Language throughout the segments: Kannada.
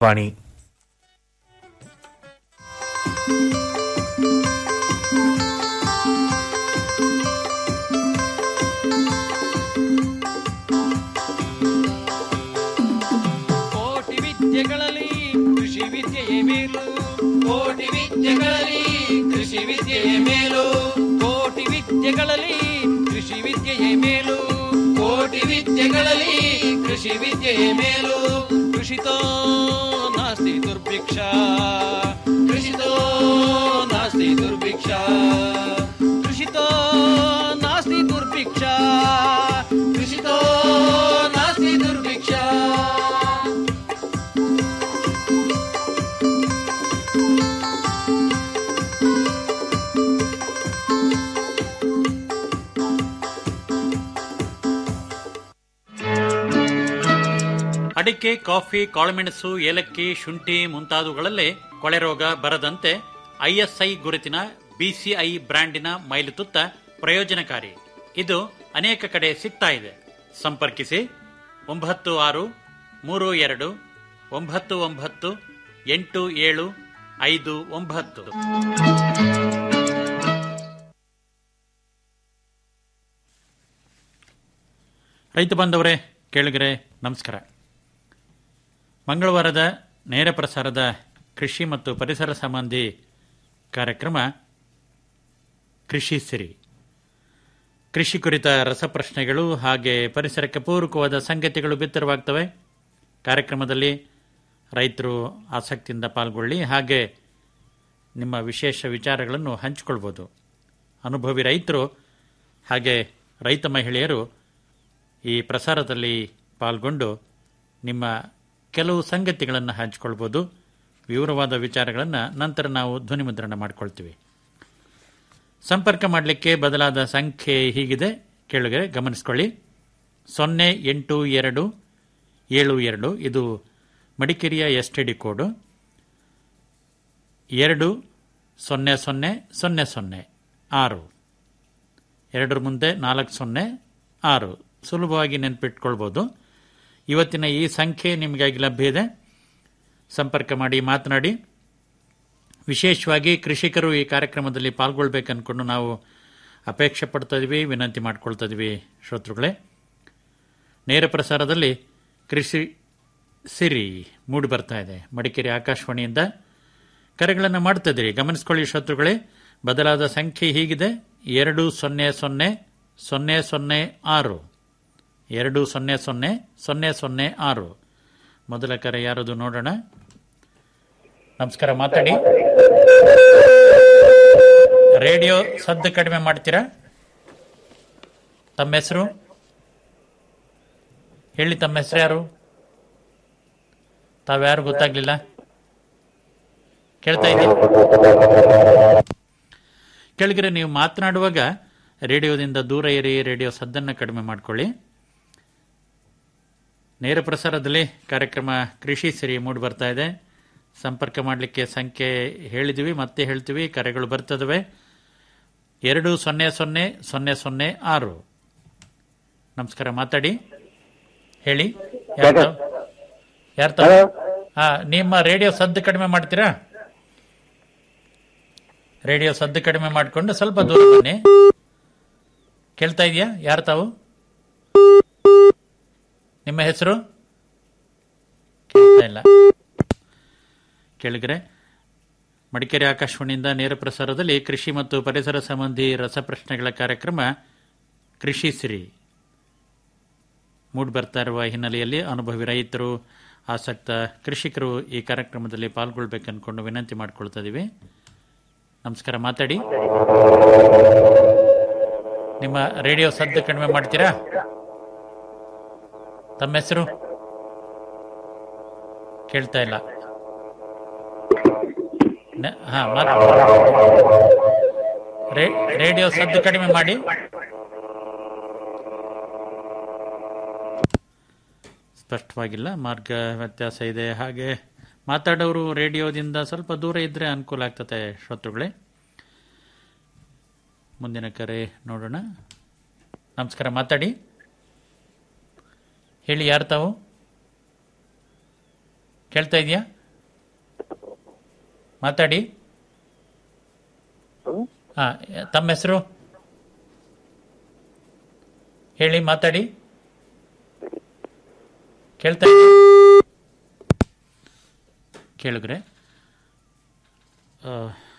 ವಾಣಿ ಕೋಟಿ ವಿದ್ಯೆಗಳಲ್ಲಿ ಕೃಷಿ ವಿದ್ಯೆಯೇ ಮೇಲು ಕೋಟಿ ವಿದ್ಯೆಗಳಲ್ಲಿ ಕೃಷಿ ವಿದ್ಯೆಯೇ ಮೇಲು ಕೋಟಿ ವಿದ್ಯೆಗಳಲ್ಲಿ ಕೃಷಿ ವಿದ್ಯೆಯೇ ಮೇಲು ಕೋಟಿ ವಿದ್ಯೆಗಳಲ್ಲಿ ಕೃಷಿ ವಿದ್ಯೆಯೇ ಮೇಲು ಕೃಷಿತೋ ನಾಸ್ತಿ ದುರ್ಭಿಕ್ಷ ಕೃಷಿತೋ ನಾಸ್ತಿ ದುರ್ಭಿಕ್ಷ ಕೃಷಿತೋ ನಾಸ್ತಿ ದುರ್ಭಿಕ್ಷ ಕೃಷಿತೋ ನಾಸ್ತಿ ದುರ್ಭಿಕ್ಷ ಅಡಿಕೆ ಕಾಫಿ ಕಾಳುಮೆಣಸು ಏಲಕ್ಕಿ ಶುಂಠಿ ಮುಂತಾದವುಗಳಲ್ಲೇ ಕೊಳೆ ರೋಗ ಬರದಂತೆ ಐಎಸ್ಐ ಗುರುತಿನ ಬಿಸಿಐ ಬ್ರ್ಯಾಂಡಿನ ಮೈಲುತುತ್ತ ಪ್ರಯೋಜನಕಾರಿ ಇದು ಅನೇಕ ಕಡೆ ಸಿಗ್ತಾ ಇದೆ ಸಂಪರ್ಕಿಸಿ ಒಂಬತ್ತು ಆರು ಮೂರು ಎರಡು ಒಂಬತ್ತು ಒಂಬತ್ತು ಎಂಟು ಏಳು ಐದು ಒಂಬತ್ತು ರೈತ ಬಾಂಧವರೇ ಕೇಳಿಗರೆ ನಮಸ್ಕಾರ ಮಂಗಳವಾರದ ನೇರ ಪ್ರಸಾರದ ಕೃಷಿ ಮತ್ತು ಪರಿಸರ ಸಂಬಂಧಿ ಕಾರ್ಯಕ್ರಮ ಕೃಷಿ ಸಿರಿ ಕೃಷಿ ಕುರಿತ ರಸಪ್ರಶ್ನೆಗಳು ಹಾಗೆ ಪರಿಸರಕ್ಕೆ ಪೂರಕವಾದ ಸಂಗತಿಗಳು ಬಿತ್ತರವಾಗ್ತವೆ ಕಾರ್ಯಕ್ರಮದಲ್ಲಿ ರೈತರು ಆಸಕ್ತಿಯಿಂದ ಪಾಲ್ಗೊಳ್ಳಿ ಹಾಗೆ ನಿಮ್ಮ ವಿಶೇಷ ವಿಚಾರಗಳನ್ನು ಹಂಚಿಕೊಳ್ಬೋದು ಅನುಭವಿ ರೈತರು ಹಾಗೆ ರೈತ ಮಹಿಳೆಯರು ಈ ಪ್ರಸಾರದಲ್ಲಿ ಪಾಲ್ಗೊಂಡು ನಿಮ್ಮ ಕೆಲವು ಸಂಗತಿಗಳನ್ನು ಹಂಚಿಕೊಳ್ಬೋದು ವಿವರವಾದ ವಿಚಾರಗಳನ್ನು ನಂತರ ನಾವು ಧ್ವನಿಮುದ್ರಣ ಮಾಡಿಕೊಳ್ತೀವಿ ಸಂಪರ್ಕ ಮಾಡಲಿಕ್ಕೆ ಬದಲಾದ ಸಂಖ್ಯೆ ಹೀಗಿದೆ ಕೆಳಗೆ ಗಮನಿಸ್ಕೊಳ್ಳಿ ಸೊನ್ನೆ ಎಂಟು ಎರಡು ಏಳು ಎರಡು ಇದು ಮಡಿಕೇರಿಯ ಎಸ್ ಟಿ ಡಿ ಕೋಡು ಎರಡು ಸೊನ್ನೆ ಸೊನ್ನೆ ಸೊನ್ನೆ ಸೊನ್ನೆ ಆರು ಎರಡರ ಮುಂದೆ ನಾಲ್ಕು ಸೊನ್ನೆ ಆರು ಸುಲಭವಾಗಿ ನೆನಪಿಟ್ಕೊಳ್ಬೋದು ಇವತ್ತಿನ ಈ ಸಂಖ್ಯೆ ನಿಮಗಾಗಿ ಲಭ್ಯ ಇದೆ ಸಂಪರ್ಕ ಮಾಡಿ ಮಾತನಾಡಿ ವಿಶೇಷವಾಗಿ ಕೃಷಿಕರು ಈ ಕಾರ್ಯಕ್ರಮದಲ್ಲಿ ಪಾಲ್ಗೊಳ್ಬೇಕು ಅಂದ್ಕೊಂಡು ನಾವು ಅಪೇಕ್ಷೆ ಪಡ್ತಾ ಇದ್ವಿ ವಿನಂತಿ ಮಾಡ್ಕೊಳ್ತಾ ಇದ್ವಿ ಶ್ರೋತೃಗಳೇ ನೇರ ಪ್ರಸಾರದಲ್ಲಿ ಕೃಷಿ ಸಿರಿ ಮೂಡಿ ಬರ್ತಾ ಇದೆ ಮಡಿಕೇರಿ ಆಕಾಶವಾಣಿಯಿಂದ ಕರೆಗಳನ್ನು ಮಾಡ್ತಾ ಇದ್ದೀರಿ ಗಮನಿಸ್ಕೊಳ್ಳಿ ಶ್ರೋತೃಗಳೇ ಬದಲಾದ ಸಂಖ್ಯೆ ಹೀಗಿದೆ ಎರಡು ಸೊನ್ನೆ ಸೊನ್ನೆ ಸೊನ್ನೆ ಸೊನ್ನೆ ಆರು ಎರಡು ಸೊನ್ನೆ ಸೊನ್ನೆ ಸೊನ್ನೆ ಸೊನ್ನೆ ಆರು ಮೊದಲ ಕರೆ ಯಾರದು ನೋಡೋಣ ನಮಸ್ಕಾರ ಮಾತಾಡಿ ರೇಡಿಯೋ ಸದ್ದು ಕಡಿಮೆ ಮಾಡ್ತೀರಾ ತಮ್ಮ ಹೆಸರು ಹೇಳಿ ತಮ್ಮ ಹೆಸರು ಯಾರು ತಾವ್ಯಾರು ಗೊತ್ತಾಗ್ಲಿಲ್ಲ ಕೇಳ್ತಾ ಇದ್ದೀನಿ ಕೆಳಗರೆ ನೀವು ಮಾತನಾಡುವಾಗ ರೇಡಿಯೋದಿಂದ ದೂರ ಇರಿ ರೇಡಿಯೋ ಸದ್ದನ್ನು ಕಡಿಮೆ ಮಾಡ್ಕೊಳ್ಳಿ ನೇರ ಪ್ರಸಾರದಲ್ಲಿ ಕಾರ್ಯಕ್ರಮ ಕೃಷಿ ಸಿರಿ ಮೂಡಿ ಬರ್ತಾ ಇದೆ ಸಂಪರ್ಕ ಮಾಡಲಿಕ್ಕೆ ಸಂಖ್ಯೆ ಹೇಳಿದ್ವಿ ಮತ್ತೆ ಹೇಳ್ತೀವಿ ಕರೆಗಳು ಬರ್ತದವೆ ಎರಡು ಸೊನ್ನೆ ಸೊನ್ನೆ ಸೊನ್ನೆ ಸೊನ್ನೆ ಆರು ನಮಸ್ಕಾರ ಮಾತಾಡಿ ಹೇಳಿ ಯಾರ್ ತಾವ್? ಯಾರ್ ತಾವ್? ಹಾ ನಿಮ್ಮ ರೇಡಿಯೋ ಸದ್ದು ಕಡಿಮೆ ಮಾಡ್ತೀರಾ ರೇಡಿಯೋ ಸದ್ದು ಕಡಿಮೆ ಮಾಡಿಕೊಂಡು ಸ್ವಲ್ಪ ದೂರ ಬನ್ನಿ ಕೇಳ್ತಾ ಇದೆಯಾ ಯಾರು ತಾವು ನಿಮ್ಮ ಹೆಸರು ಕೇಳ್ತಾ ಇಲ್ಲ ಕೇಳಿದ್ರೆ ಮಡಿಕೇರಿ ಆಕಾಶವಾಣಿಯಿಂದ ನೇರ ಪ್ರಸಾರದಲ್ಲಿ ಕೃಷಿ ಮತ್ತು ಪರಿಸರ ಸಂಬಂಧಿ ರಸಪ್ರಶ್ನೆಗಳ ಕಾರ್ಯಕ್ರಮ ಕೃಷಿ ಸಿರಿ ಮೂಡಿ ಬರ್ತಾ ಇರುವ ಹಿನ್ನೆಲೆಯಲ್ಲಿ ಅನುಭವಿ ರೈತರು ಆಸಕ್ತ ಕೃಷಿಕರು ಈ ಕಾರ್ಯಕ್ರಮದಲ್ಲಿ ಪಾಲ್ಗೊಳ್ಬೇಕು ಅನ್ಕೊಂಡು ವಿನಂತಿ ಮಾಡ್ಕೊಳ್ತಾ ಇದೀವಿ ನಮಸ್ಕಾರ ಮಾತಾಡಿ ನಿಮ್ಮ ರೇಡಿಯೋ ಸದ್ದು ಕಡಿಮೆ ಮಾಡ್ತೀರಾ ತಮ್ಮ ಹೆಸರು ಕೇಳ್ತಾ ಇಲ್ಲ ನ- ಹಾ ಮಾತ್- ರೇ- ರೇಡಿಯೋ ಸದ್ದು ಕಡಿಮೆ ಮಾಡಿ ಸ್ಪಷ್ಟವಾಗಿಲ್ಲ ಮಾರ್ಗ ವ್ಯತ್ಯಾಸ ಇದೆ ಹಾಗೆ ಮಾತಾಡೋರು ರೇಡಿಯೋದಿಂದ ಸ್ವಲ್ಪ ದೂರ ಇದ್ರೆ ಅನುಕೂಲ ಆಗ್ತದೆ ಶ್ರೋತೃಗಳೇ ಮುಂದಿನ ಕರೆ ನೋಡೋಣ ನಮಸ್ಕಾರ ಮಾತಾಡಿ ಹೇಳಿ ಯಾರು ತಾವು ಕೇಳ್ತಾ ಇದೆಯಾ ಮಾತಾಡಿ ಹಾ ತಮ್ಮ ಹೆಸರು ಹೇಳಿ ಮಾತಾಡಿ ಕೇಳ್ತಾ ಇದೆಯಾ? ಕೇಳಿದ್ರೆ ಆ,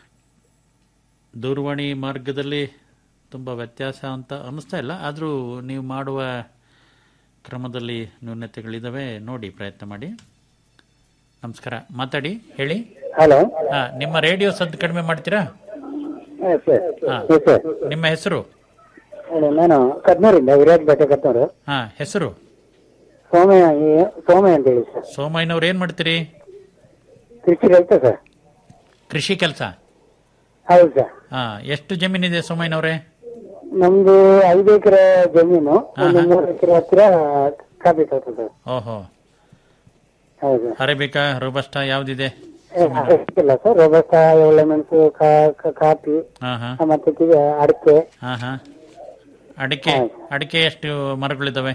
ದೂರವಾಣಿ ಮಾರ್ಗದಲ್ಲಿ ತುಂಬ ವ್ಯತ್ಯಾಸ ಅಂತ ಅನ್ನಿಸ್ತಾ ಇಲ್ಲ ಆದರೂ ನೀವು ಮಾಡುವ ಕ್ರಮದಲ್ಲಿ ನ್ಯೂನತೆಗಳಿದ್ದಾವೆ ನೋಡಿ ಪ್ರಯತ್ನ ಮಾಡಿ ನಮಸ್ಕಾರ ಮಾತಾಡಿ ಹೇಳಿ ಹಲೋ ಹಾ ನಿಮ್ಮ ರೇಡಿಯೋ ಸದ್ದು ಕಡಿಮೆ ಮಾಡ್ತೀರಾ ಸರ್ ಹಾ. ಸರ್ ನಿಮ್ಮ ಹೆಸರು ಹಲೋ ನಾನು ಕದ್ನೂರಿಂದ ವಿರಾಟ್ ಬೇಟೆ ಕದ್ನೂರು ಹಾ ಹೆಸರು ಸೋಮಯ್ಯ ಈ- ಸೋಮಯ್ಯ ಅಂತ ಹೇಳಿ ಸರ್ ಸೋಮಯ್ಯನವ್ರು ಏನ್ ಮಾಡ್ತೀರಿ ಕೃಷಿ ರೈತ ಸರ್ ಕೃಷಿ ಕೆಲಸ ಹೌದು ಸರ್ ಹಾ ಎಷ್ಟು ಜಮೀನಿದೆ ಸೋಮಯ್ಯನವ್ರೆ ನಮ್ದು ಐದು ಎಕರೆ ಜಮೀನು ಹಾ, ಒಂದು ಹಾ. ಮೂರು ಎಕರೆ ಹತ್ತಿರ ಕಾಫಿ ತೋಟ ಸರ್ ಓಹೋ ಹೌದು ಅರೇಬಿಕಾ ರೋಬಸ್ಟಾ ಯಾವ್ದಿದೆ ಏ, ಇಲ್ಲ ಸರ್ ರೋಬಸ್ಟ ಒಳ್ಳೆ ಮೆಣಸು ಕಾ- ಕಾ- ಕಾಫಿ ಹಾ ಹಾ ಮತ್ತೆ ಕಿವಿ ಅಡಿಕೆ ಹಾ ಹಾ ಅಡಿಕೆ ಅಡಿಕೆ ಎಷ್ಟು ಮರಗಳಿದಾವೆ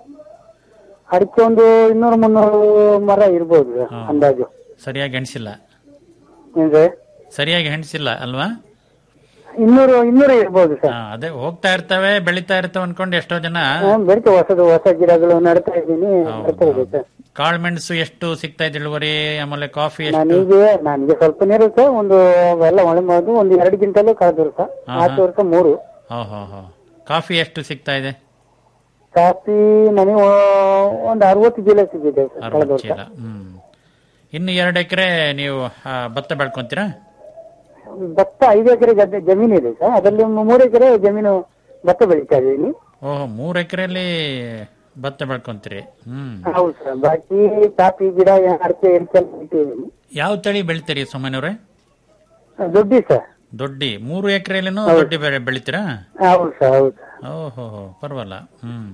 ಅಡಿಕೆ ಒಂದು ಇನ್ನೂರು ಮುನ್ನೂರು ಮರ ಇರ್ಬೋದು ಸರ್ ಹಾ. ಅಂದಾಜು ಸರಿಯಾಗಿ ಹೆಣ್ಸಿಲ್ಲ ಏನ್ರಿ ಸರಿಯಾಗಿ ಹೆಣ್ಸಿಲ್ಲ ಅಲ್ವಾ ಇನ್ನೂರು ಇನ್ನೂರು ಇರ್ಬೋದು ಸರ್ ಹಾ, ಅದೇ ಹೋಗ್ತಾ ಇರ್ತವೆ ಬೆಳಿತಾ ಇರ್ತವೆ ಅನ್ಕೊಂಡು ಎಷ್ಟೋ ಜನ ಹ್ಮ್, ಬೆಳಿಗ್ಗೆ ಹೊಸದು ಹೊಸ ಗಿಡಗಳು ನಡ್ತಾ ಇದ್ದೀನಿ ನಡ್ತಾ ಇದೆ ಸರ್ ಕಾಳುಮೆಣಸು ಎಷ್ಟು ಸಿಗ್ತಾ ಇದೆ ಇಳುವರಿ ಆಮೇಲೆ ಕಾಫಿ ಎಷ್ಟು ನನಗೆ ನನಗೆ ಸ್ವಲ್ಪ ನೀರು ಸರ್ ಒಂದು ಎಲ್ಲ ಒಳ್ಳೆ ಮಾಡೋದು ಒಂದು ಎರಡು ಗಿಂಟಲು ಕಳೆದ ವರ್ಷ ಹಾ, ಆಚೆ ಹಾ. ವರ್ಷ ಮೂರು ಹೋ ಹೋ ಹೋ ಕಾಫಿ ಎಷ್ಟು ಸಿಗ್ತಾ ಇದೆ ಕಾಫಿ ನನಗೆ ಒಂದು ಅರವತ್ತು ಚೀಲ ಸಿಕ್ಕಿದೆ ಸರ್ ಕಳೆದ ಅರವತ್ತು ವರ್ಷ ಚೀಲ ಹ್ಮ್ ಇನ್ನು ಎರಡು ಎಕರೆ ನೀವು ಆ, ಭತ್ತ ಬೆಳ್ಕೊಂತೀರಾ ಭತ್ತ ಐದು ಎಕರೆ ಗದ್ದೆ ಜಮೀನು ಇದೆ ಸರ್ ಅದರಲ್ಲಿ ಒಂದು ಮೂರು ಎಕರೆ ಜಮೀನು ಭತ್ತ ಬೆಳೀತಾ ಇದ್ದೀನಿ ಓಹ್ ಮೂರು ಎಕರೆಯಲ್ಲಿ ಭತ್ತ ಬೆಳ್ಕೊಂತೀರಿ ಹ್ಮ್ ಹೌದು ಸರ್ ಬಾಕಿ ಕಾಫಿ ಗಿಡ ಅಡಿಕೆ ಎಡಿಕೆ ಎಲ್ಲ ಇಟ್ಟಿದ್ದೀನಿ ಯಾವ ತಳಿ ಬೆಳಿತೀರಿ ಸೋಮನವ್ರೆ ದುಡ್ಡಿ ಸರ್ ದೊಡ್ಡಿ ಮೂರು ಎಕರೆಯಲ್ಲಿನೂ ದೊಡ್ಡಿ ಬೆಳೆ ಬೆಳಿತೀರಾ ಹೌದು ಸರ್ ಹೌದು ಓಹೋ ಪರವಾಗಿಲ್ಲ ಹ್ಮ್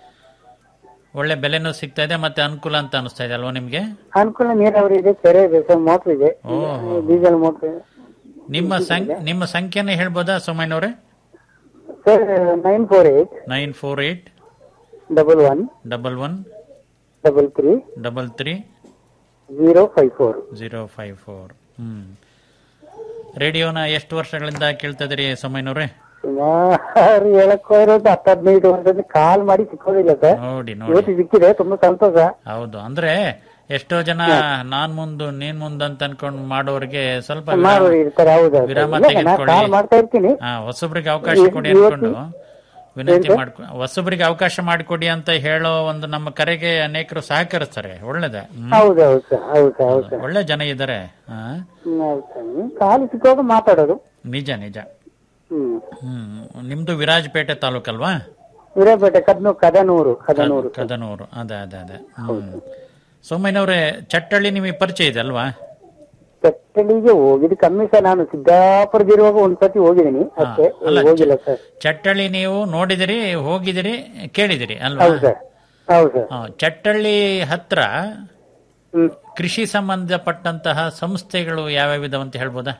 ಒಳ್ಳೆ ಬೆಲೆನೂ ಸಿಗ್ತಾ ಇದೆ ಮತ್ತೆ ಅನುಕೂಲ ಅಂತ ಅನಿಸ್ತಾ ಇದೆ ಅಲ್ವಾ ನಿಮ್ಗೆ ಅನುಕೂಲ ನೀರಾವರಿ ಇದೆ ಕೆರೆ ಇದೆ ಸರ್ ಮೋಟ್ರ್ ಇದೆ ಓಹೋ. ಡೀಸೆಲ್ ಮೋಟ್ರ್ ಇದೆ ನಿಮ್ಮ ಸಂಖ್ಯೆ ನಿಮ್ಮ ಸಂಖ್ಯೆನೇ ಹೇಳ್ಬೋದಾ ಸೋಮಯ್ಯನವ್ರೆ sir nine four eight nine four eight double one double one double three double three zero five four zero five four hmm ರೇಡಿಯೋನ ಎಷ್ಟು ವರ್ಷಗಳಿಂದ ಕೇಳ್ತಾ ಇದೀರಿ ಸೋಮಯ್ಯನವ್ರೆ ಸುಮಾರು ಹೇಳಕ್ ಹೋಗಿರೋದು ಹತ್ತು ಹದಿನೈದು ವರ್ಷದಿಂದ ಕಾಲ್ ಮಾಡಿ ಸಿಕ್ಕೋದಿಲ್ಲ ಸರ್ ನೋಡಿ ನೋಡಿ ಇವತ್ತು ಸಿಕ್ಕಿದೆ ತುಂಬಾ ಸಂತೋಷ ಹೌದು ಅಂದ್ರೆ ಎಷ್ಟೋ ಜನ ನಾನ್ ಮುಂದು ನೀನ್ ಮುಂದ್ ಅಂತ ಅನ್ಕೊಂಡ್ ಮಾಡೋರಿಗೆ ಸ್ವಲ್ಪ ವಿರಾಮ- ಮಾಡೋರು ಇರ್ತಾರೆ ಹೌದು ಹೌದು. ವಿರಾಮ ಇಲ್ಲ, ನಾನು ತೆಗೆದುಕೊಳ್ಳಿ ಕಾಲ್ ಮಾಡ್ತಾ ಇರ್ತೀನಿ ಹಾ ಹೊಸಬ್ರಿಗೆ ಅವಕಾಶ ಕೊಡಿ ಇವತ್ತು- ಅನ್ಕೊಂಡು ವಿನಂತಿ ಮಾಡ್ಕೊ ಹೊಸಬ್ರಿಗೆ ಅವಕಾಶ ಮಾಡಿಕೊಡಿ ಅಂತ ಹೇಳೋ ಒಂದು ನಮ್ಮ ಕರೆಗೆ ಅನೇಕರು ಸಹಕರಿಸ್ತಾರೆ ಒಳ್ಳೇದೆ ಹ್ಮ್. ಹೌದು ಹೌದು ಸರ್ ಹೌದು ಸರ್ ಹೌದು ಸರ್ ಒಳ್ಳೆ ಜನ ಇದ್ದಾರೆ ಹಾ ಹ್ಮ್, ಹೌದು ಸರ್ ನೀವು ಕಾಲು ಸಿಕ್ಕೋದು ಮಾತಾಡೋದು ನಿಜ ನಿಜ ಹ್ಮ್ ಹ್ಮ್ ನಿಮ್ದು ವಿರಾಜಪೇಟೆ ತಾಲೂಕಲ್ವಾ ಹಿರೇಪೇಟೆ ಕದ್ನು ಕದನೂರು ಕದನೂರು ಕದನೂರು ಅದೇ ಅದೇ ಅದೇ ಹ್ಮ್ ಸೋಮಯ್ಯನವ್ರೆ ಚಟ್ಟಳ್ಳಿ ನಿಮಗೆ ಪರಿಚಯ ಇದೆ ಅಲ್ವಾ ಚಟ್ಟಳಿಗೆ ಹೋಗಿದ್ದು ಕಮ್ಮಿ ಸರ್ ನಾನು ಸಿದ್ದಾಪುರದಿರುವಾಗ ಒಂದ್ಸತಿ ಹೋಗಿದ್ದೀನಿ ಅಷ್ಟೇ ಅಲ್ಲ, ಹೋಗಿಲ್ಲ ಸರ್ ಚಟ್ಟಳ್ಳಿ ನೀವು ನೋಡಿದಿರಿ ಹೋಗಿದಿರಿ ಕೇಳಿದಿರಿ ಅಲ್ವಾ ಹೌದು ಸರ್ ಹೌದು ಸರ್ ಆ, ಚಟ್ಟಳ್ಳಿ ಹತ್ರ ಹ್ಮ್ ಕೃಷಿ ಸಂಬಂಧಪಟ್ಟಂತಹ ಸಂಸ್ಥೆಗಳು ಯಾವ್ಯಾವಿದಾವ ಅಂತ ಹೇಳ್ಬೋದಾ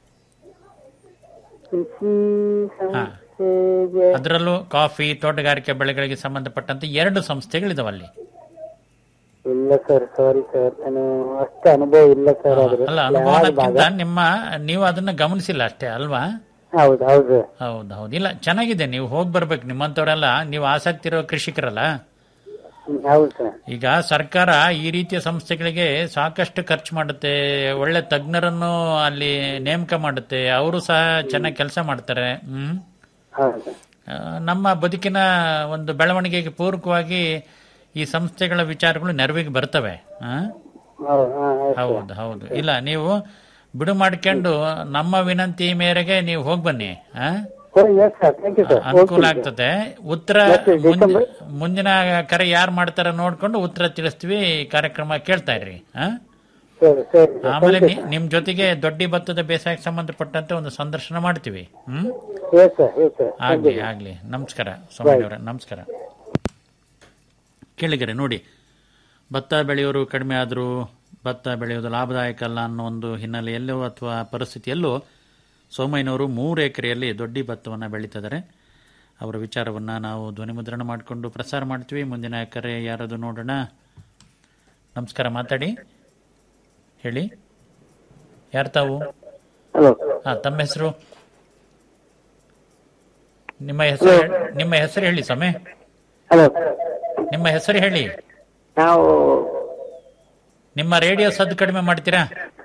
ಕೃಷಿ ಸಂಸ್ಥೆಗೆ ಅದರಲ್ಲೂ ಕಾಫಿ ತೋಟಗಾರಿಕೆ ಬೆಳೆಗಳಿಗೆ ಸಂಬಂಧಪಟ್ಟಂತೆ ಎರಡು ಸಂಸ್ಥೆಗಳಿದಾವಲ್ಲಿ ಇಲ್ಲ ಸರ್ ಸಾರಿ ಸರ್ ನಾನು ಅಷ್ಟು ಅನುಭವ ಇಲ್ಲ ಸರ್ ಅದ್ರ ಅಲ್ಲ ಯಾವ ಅನುಭವಕ್ಕಿಂತ ಭಾಗ ನಿಮ್ಮ ನೀವು ಅದನ್ನ ಗಮನಿಸಿಲ್ಲ ಅಷ್ಟೇ ಅಲ್ವಾ ಹೌದು ಹೌದು ಹೌದು ಹೌದು ಇಲ್ಲ ಚೆನ್ನಾಗಿದೆ ನೀವು ಹೋಗಿ ಬರ್ಬೇಕು ನಿಮ್ಮಂತವರೆಲ್ಲ ನೀವು ಆಸಕ್ತಿ ಇರೋ ಕೃಷಿಕರಲ್ಲ ಹ್ಮ್, ಹೌದು ಸರ್ ಈಗ ಸರ್ಕಾರ ಈ ರೀತಿಯ ಸಂಸ್ಥೆಗಳಿಗೆ ಸಾಕಷ್ಟು ಖರ್ಚು ಮಾಡುತ್ತೆ ಒಳ್ಳೆ ತಜ್ಞರನ್ನು ಅಲ್ಲಿ ನೇಮಕ ಮಾಡುತ್ತೆ ಅವರು ಸಹ ಚೆನ್ನಾಗಿ ಕೆಲಸ ಮಾಡ್ತಾರೆ ಹ್ಮ್ ಹೌದು ಆ, ನಮ್ಮ ಬದುಕಿನ ಒಂದು ಬೆಳವಣಿಗೆಗೆ ಪೂರಕವಾಗಿ ಈ ಸಂಸ್ಥೆಗಳ ವಿಚಾರಗಳು ನೆರವಿಗೆ ಬರ್ತವೆ ಆ? ಹೌದು ಹಾ, ಆಯ್ತು. ಹೌದು ಹೌದು ಇಲ್ಲ ನೀವು ಬಿಡು ಮಾಡ್ಕೊಂಡು ನಮ್ಮ ವಿನಂತಿ ಮೇರೆಗೆ ನೀವು ಹೋಗಿ ಬನ್ನಿ ಆ? ಓ, yes sir, thank you sir. ಅನುಕೂಲ ಹೋಗ್ತೀನಿ sir. ಆಗ್ತದೆ ಉತ್ತರ ಮತ್ತೆ ಮುಂದೆ- ಡಿಸೆಂಬರ್- ಮುಂದಿನ ಕರೆ ಯಾರು ಮಾಡ್ತಾರ ನೋಡ್ಕೊಂಡು ಉತ್ತರ ತಿಳಿಸ್ತೀವಿ ಕಾರ್ಯಕ್ರಮ ಕೇಳ್ತಾ ಇರ್ರಿ ಆ? ಸರಿ ಸರಿ sir, ಆಮೇಲೆ thank you, ನಿ- ನಿಮ್ ಜೊತೆಗೆ ದೊಡ್ಡಿ ಭತ್ತದ ಬೇಸಾಯಕ್ಕೆ ಸಂಬಂಧಪಟ್ಟಂತೆ ಒಂದು ಸಂದರ್ಶನ ಮಾಡ್ತೀವಿ ಹ್ಮ್ sir. Yes sir, yes sir. Thank ಆಗ್ಲಿ you. ಆಗ್ಲಿ ನಮಸ್ಕಾರ ಸ್ವಾಮಿಯವರೇ ನಮಸ್ಕಾರ ಕೇಳಿಗರೆ ನೋಡಿ ಭತ್ತ ಬೆಳೆಯೋರು ಕಡಿಮೆ ಆದರೂ ಭತ್ತ ಬೆಳೆಯೋದು ಲಾಭದಾಯಕ ಅಲ್ಲ ಅನ್ನೋ ಒಂದು ಹಿನ್ನೆಲೆಯಲ್ಲೋ ಅಥವಾ ಪರಿಸ್ಥಿತಿಯಲ್ಲೂ ಸೋಮಯ್ಯನವರು ಮೂರು ಎಕರೆಯಲ್ಲಿ ದೊಡ್ಡಿ ಭತ್ತವನ್ನು ಬೆಳೀತಿದ್ದಾರೆ ಅವರ ವಿಚಾರವನ್ನು ನಾವು ಧ್ವನಿಮುದ್ರಣ ಮಾಡಿಕೊಂಡು ಪ್ರಸಾರ ಮಾಡ್ತೀವಿ ಮುಂದಿನ ಕರೆ ಯಾರದು ನೋಡೋಣ ನಮಸ್ಕಾರ ಮಾತಾಡಿ ಹೇಳಿ ಯಾರು ತಾವು ಹಲೋ ಹಾ ತಮ್ಮ ಹೆಸರು ನಿಮ್ಮ ಹೆಸರು ನಿಮ್ಮ ಹೆಸರು ಹೇಳಿ ಸ್ವಾಮಿ ಹಲೋ ನಿಮ್ಮ ಹೆಸರು ಹೇಳಿ ನಾವು ನಿಮ್ಮ ರೇಡಿಯೋ ಸದ್ದು ಕಡಿಮೆ ಮಾಡ್ತೀರಾ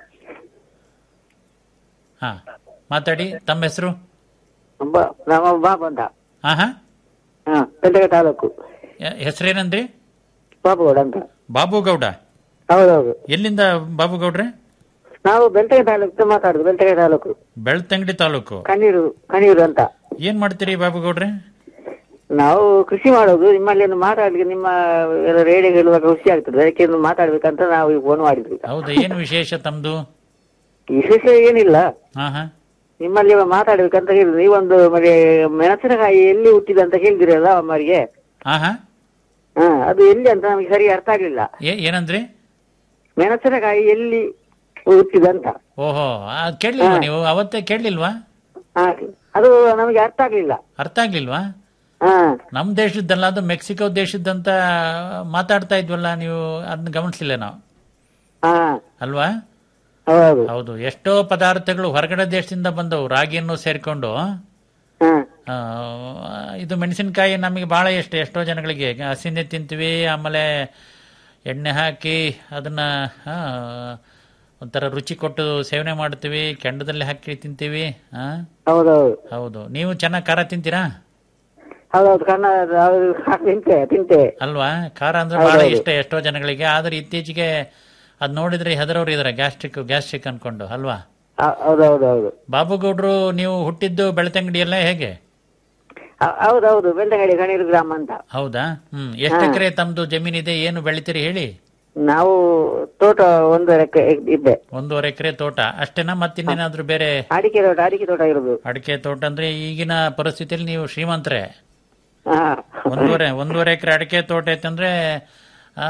ಹಾ ಮಾತಾಡಿ ತಮ್ಮ ಹೆಸರು ಬ- ನಮ್ಮ ಬಾಬು ಅಂತ ಹಾ ಹಾ ಹಾ ಬೆಳ್ತಂಗಡಿ ತಾಲೂಕು ಯ- ಹೆಸರೇನಂದ್ರಿ ಬಾಬುಗೌಡ ಅಂತ ಬಾಬು ಗೌಡ ಹೌದೌದು ಎಲ್ಲಿಂದ ಬಾಬು ಗೌಡ್ರೆ ನಾವು ಬೆಳ್ತಂಗಡಿ ತಾಲೂಕು ಮಾತಾಡುದು ಬೆಳ್ತಂಗಡಿ ತಾಲೂಕು ಬೆಳ್ತಂಗಡಿ ತಾಲೂಕು ಕಣ್ಣೀರು ಕಣ್ಣೀರು ಅಂತ ಏನ್ ಮಾಡ್ತೀರಿ ಬಾಬು ಗೌಡ್ರೆ ನಾವು ಕೃಷಿ ಮಾಡೋದು ನಿಮ್ಮಲ್ಲಿ ಒಂದು ಮಾತಾಡ್ಲಿಕ್ಕೆ ನಿಮ್ಮ ಎಲ್ಲ ರೇಡಿಯೋ ಹೇಳುವಾಗ ಖುಷಿ ಆಗ್ತದೆ ಅದಕ್ಕೆ ಒಂದು ಮಾತಾಡ್ಬೇಕಂತ ನಾವು ಈಗ ಫೋನ್ ಮಾಡಿದ್ವಿ ಹೌದಾ ಏನು ವಿಶೇಷ ತಮ್ದು ವಿಶೇಷ ಏನಿಲ್ಲ ಹಾ ಹಾ ನಿಮ್ಮಲ್ಲಿ ಮಾತಾಡ್ಬೇಕಂತ ಹೇಳಿದ್ರು ನೀವೊಂದು ಮತ್ತೆ ಮೆಣಸಿನಕಾಯಿ ಎಲ್ಲಿ ಹುಟ್ಟಿದೆ ಅಂತ ಹೇಳಿದಿರಲ್ಲ ಅಮ್ಮರಿಗೆ ಹಾ ಹಾ ಹಾ ಅದು ಎಲ್ಲಿ ಅಂತ ನಮಗೆ ಸರಿ ಅರ್ಥ ಆಗ್ಲಿಲ್ಲ ಏ- ಏನಂದ್ರಿ ಮೆಣಸಿನಕಾಯಿ ಎಲ್ಲಿ ಹುಟ್ಟಿದೆ ಅಂತ ಓಹೋ ಆ, ಕೇಳ್ಲಿಲ್ವಾ ನೀವು ಅವತ್ತೇ ಕೇಳಲಿಲ್ವಾ ಹಾ ಅದು ನಮಗೆ ಅರ್ಥ ಆಗ್ಲಿಲ್ಲ ಅರ್ಥ ಆಗ್ಲಿಲ್ವಾ ಹಾ ನಮ್ ದೇಶದ್ದಲ್ಲ ಅದು ಮೆಕ್ಸಿಕೋ ದೇಶದ್ದಂತ ಮಾತಾಡ್ತಾ ಇದ್ವಲ್ಲ ನೀವು ಅದನ್ನ ಗಮನಿಸ್ಲಿಲ್ಲ ನಾವು ಹಾ ಅಲ್ವಾ ಹೌದು ಹೌದು ಎಷ್ಟೋ ಪದಾರ್ಥಗಳು ಹೊರಗಡೆ ದೇಶದಿಂದ ಬಂದವು ರಾಗಿಯನ್ನು ಸೇರ್ಕೊಂಡು ಹಾ ಆ, ಇದು ಮೆಣಸಿನಕಾಯಿ ನಮಗೆ ಬಹಳ ಇಷ್ಟ ಎಷ್ಟೋ ಜನಗಳಿಗೆ ಹಸಿನೇ ತಿಂತೀವಿ ಆಮೇಲೆ ಎಣ್ಣೆ ಹಾಕಿ ಅದನ್ನ ಆ, ಒಂಥರ ರುಚಿ ಕೊಟ್ಟು ಸೇವನೆ ಮಾಡ್ತೀವಿ ಕೆಂಡದಲ್ಲಿ ಹಾಕಿ ತಿಂತೀವಿ ಆ, ಹೌದೌದು ಹೌದು ನೀವು ಚೆನ್ನಾಗಿ ಖಾರ ತಿಂತೀರಾ ಹೌದೌದು ಕಣ್ಣ ಅದು ತಿಂತೆ ತಿಂತೆ ಅಲ್ವಾ ಖಾರ ಅಂದ್ರೆ ಬಹಳ ಇಷ್ಟ ಎಷ್ಟೋ ಜನಗಳಿಗೆ ಆದ್ರೆ ಇತ್ತೀಚೆಗೆ ಅದ್ ನೋಡಿದ್ರೆ ಹೆದರೋರು ಇದಾರೆ ಗ್ಯಾಸ್ಟ್ರಿಕ್ ಗ್ಯಾಸ್ಟ್ರಿಕ್ ಅನ್ಕೊಂಡು ಅಲ್ವಾ ಹ- ಹೌದೌದೌದು ಬಾಬುಗೌಡ್ರು ನೀವು ಹುಟ್ಟಿದ್ದು ಬೆಳ್ತಂಗಡಿ ಎಲ್ಲ ಹೇಗೆ ಹ- ಹೌದೌದು ಬೆಳ್ತಂಗಡಿ ಕಣ್ಣೀರು ಗ್ರಾಮ ಅಂತ ಹೌದಾ ಹ್ಮ್ ಎಷ್ಟು ಎಕರೆ ತಮ್ದು ಜಮೀನಿದೆ ಏನು ಬೆಳಿತೀರಿ ಹೇಳಿ ನಾವು ತೋಟ ಒಂದು ಎಕರೆ ಇದ್ದೆ ಒಂದೂವರೆ ಎಕರೆ ತೋಟ ಅಷ್ಟೇನಾ ಮತ್ತಿನ್ನೇನಾದ್ರೂ ಬೇರೆ ಅಡಿಕೆ ತೋಟ ಅಡಿಕೆ ತೋಟ ಇರೋದು ಅಡಿಕೆ ತೋಟ ಅಂದ್ರೆ ಈಗಿನ ಪರಿಸ್ಥಿತಿಯಲ್ಲಿ ನೀವು ಶ್ರೀಮಂತರೇ ಹಾ ಒಂದೂವರೆ ಒಂದೂವರೆ ಎಕರೆ ಅಡಿಕೆ ತೋಟ ಐತಂದ್ರೆ ಆ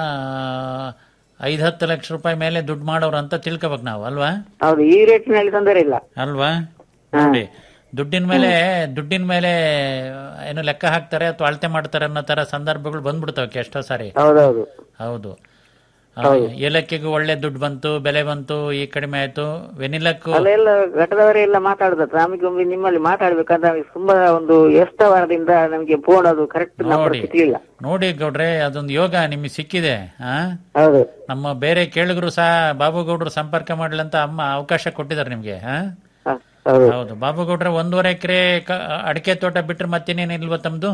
ಐದ್ ಹತ್ತು ಲಕ್ಷ ರೂಪಾಯಿ ಮೇಲೆ ದುಡ್ಡು ಮಾಡೋರು ಅಂತ ತಿಳ್ಕೊಬೇಕು ನಾವು ಅಲ್ವಾ ಹೌದು ಈ ರೇಟಿನಲ್ಲಿ ತೊಂದರೆ ಇಲ್ಲ ಅಲ್ವಾ ನೋಡಿ ದುಡ್ಡಿನ ಮೇಲೆ ದುಡ್ಡಿನ ಮೇಲೆ ಏನು ಲೆಕ್ಕ ಹಾಕ್ತಾರೆ ಅಥವಾ ಅಳತೆ ಮಾಡ್ತಾರೆ ಅನ್ನೋ ತರ ಸಂದರ್ಭಗಳು ಬಂದ್ಬಿಡ್ತಾವೆ ಎಷ್ಟೋ ಸಾರಿ ಹೌದೌದು ಹೌದು ಆ, ಏಲಕ್ಕಿಗೂ ಒಳ್ಳೆ ದುಡ್ಡು ಬಂತು ಬೆಲೆ ಬಂತು ಈ ಕಡಿಮೆ ಆಯ್ತು ವೆನಿಲಕ್ಕೂ ಅಲ್ಲೆಲ್ಲ ಘಟದವರೇ ಎಲ್ಲ ಮಾತಾಡುದ ನಮಗೆ ಒಮ್ಮೆ ನಿಮ್ಮಲ್ಲಿ ಮಾತಾಡ್ಬೇಕಂತ ನಮಗೆ ತುಂಬಾ ಒಂದು ಎಷ್ಟು ವಾರದಿಂದ ನಮಗೆ ಫೋನ್ ಅದು ಕರೆಕ್ಟ್ ನಂಬರ್ ನೋಡಿ ಸಿಗ್ಲಿಲ್ಲ ನೋಡಿ ಗೌಡ್ರೆ ಅದೊಂದು ಯೋಗ ನಿಮಗೆ ಸಿಕ್ಕಿದೆ ಆ ಹೌದು ನಮ್ಮ ಬೇರೆ ಕೇಳಿದ್ರು ಸಹ ಬಾಬುಗೌಡ್ರು ಸಂಪರ್ಕ ಮಾಡ್ಲಂತ ಅಮ್ಮ ಅವಕಾಶ ಕೊಟ್ಟಿದ್ದಾರೆ ನಿಮ್ಗೆ ಆ? ಹ, ಹೌದು ಹೌದು ಬಾಬುಗೌಡ್ರೆ ಒಂದೂವರೆ ಎಕರೆ ಅಡಿಕೆ ತೋಟ ಬಿಟ್ರೆ ಮತ್ತೇನೇನು ಇಲ್ವಾ ತಮ್ದು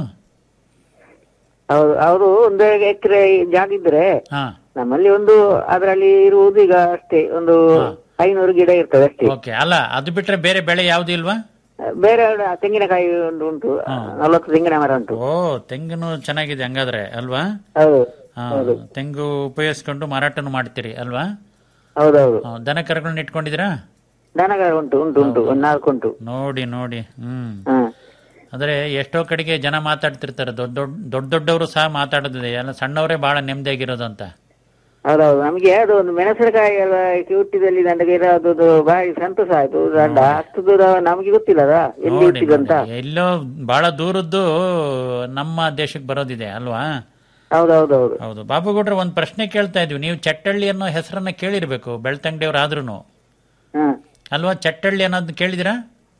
ಹೌದು ಅವರು ಒಂದು ಎಕರೆ ಜಾಗ ಇದ್ರೆ ಹಾ ನಮ್ಮಲ್ಲಿ ಒಂದು ಅದರಲ್ಲಿ ಇರುವುದು ಈಗ ಅಷ್ಟೇ ಒಂದು ಐನೂರು ಗಿಡ ಇರ್ತದೆ ಅಷ್ಟೇ ಓಕೆ ಅಲ್ಲ ಅದು ಬಿಟ್ರೆ ಬೇರೆ ಬೆಳೆ ಯಾವ್ದು ಇಲ್ವಾ ಬೇರೆ ತೆಂಗಿನಕಾಯಿ ಒಂದು ಉಂಟು ನಲವತ್ತು ತೆಂಗಿನ ಮರ ಉಂಟು ಓ ತೆಂಗಿನ ಚೆನ್ನಾಗಿದೆ ಹಂಗಾದ್ರೆ ಅಲ್ವಾ ಹೌದು ಹಾ, ತೆಂಗು ಉಪಯೋಗಿಸ್ಕೊಂಡು ಮಾರಾಟನು ಮಾಡ್ತೀರಿ ಅಲ್ವಾ ಹೌದೌದು ಹಾ, ದನ ಕರುಗಳನ್ನ ಇಟ್ಕೊಂಡಿದ್ದೀರಾ ದನಗಾರ ಉಂಟು ಉಂಟು ಉಂಟು ಒಂದು ನಾಲ್ಕು ಉಂಟು ನೋಡಿ ನೋಡಿ ಹ್ಮ್ ಹ ಅಂದ್ರೆ ಎಷ್ಟೋ ಕಡೆಗೆ ಜನ ಮಾತಾಡ್ತಿರ್ತಾರೆ ದೊಡ್ಡ ದೊಡ್ಡ ದೊಡ್ಡ ದೊಡ್ಡವರು ಸಹ ಮಾತಾಡೋದಿದೆ ಎಲ್ಲ ಸಣ್ಣವರೇ ಬಹಳ ನೆಮ್ಮದಿಯಾಗಿರೋದು ಅಂತ ಹೌದೌದು ನಮಗೆ ಅದು ಒಂದು ಮೆಣಸಿನಕಾಯಿ ಎಲ್ಲ ಹುಟ್ಟಿದಲ್ಲಿ ನನಗೆ ಅದು ಬಾರಿ ಸಂತೋಷ ಆಯ್ತು ದಂಡ ಅಷ್ಟು ದೂರ ನಮಗೆ ಗೊತ್ತಿಲ್ಲದ ಎಲ್ಲಿ ನೋಡಿ ಹುಟ್ಟಿದಂತ ನೋಡಿ. ಎಲ್ಲೋ ಬಹಳ ದೂರದ್ದು ನಮ್ಮ ದೇಶಕ್ಕೆ ಬರೋದಿದೆ ಅಲ್ವಾ ಹೌದೌದೌದು ಹೌದು ಬಾಬುಗೌಡ್ರೆ ಒಂದ್ ಪ್ರಶ್ನೆ ಕೇಳ್ತಾ ಇದ್ವಿ ನೀವು ಚಟ್ಟಳ್ಳಿ ಅನ್ನೋ ಹೆಸರನ್ನ ಕೇಳಿರ್ಬೇಕು ಬೆಳ್ತಂಗಡಿಯವ್ರು ಆದ್ರೂನು ಹ ಅಲ್ವಾ ಚಟ್ಟಳ್ಳಿ ಅನ್ನೋದನ್ನ ಕೇಳಿದಿರಾ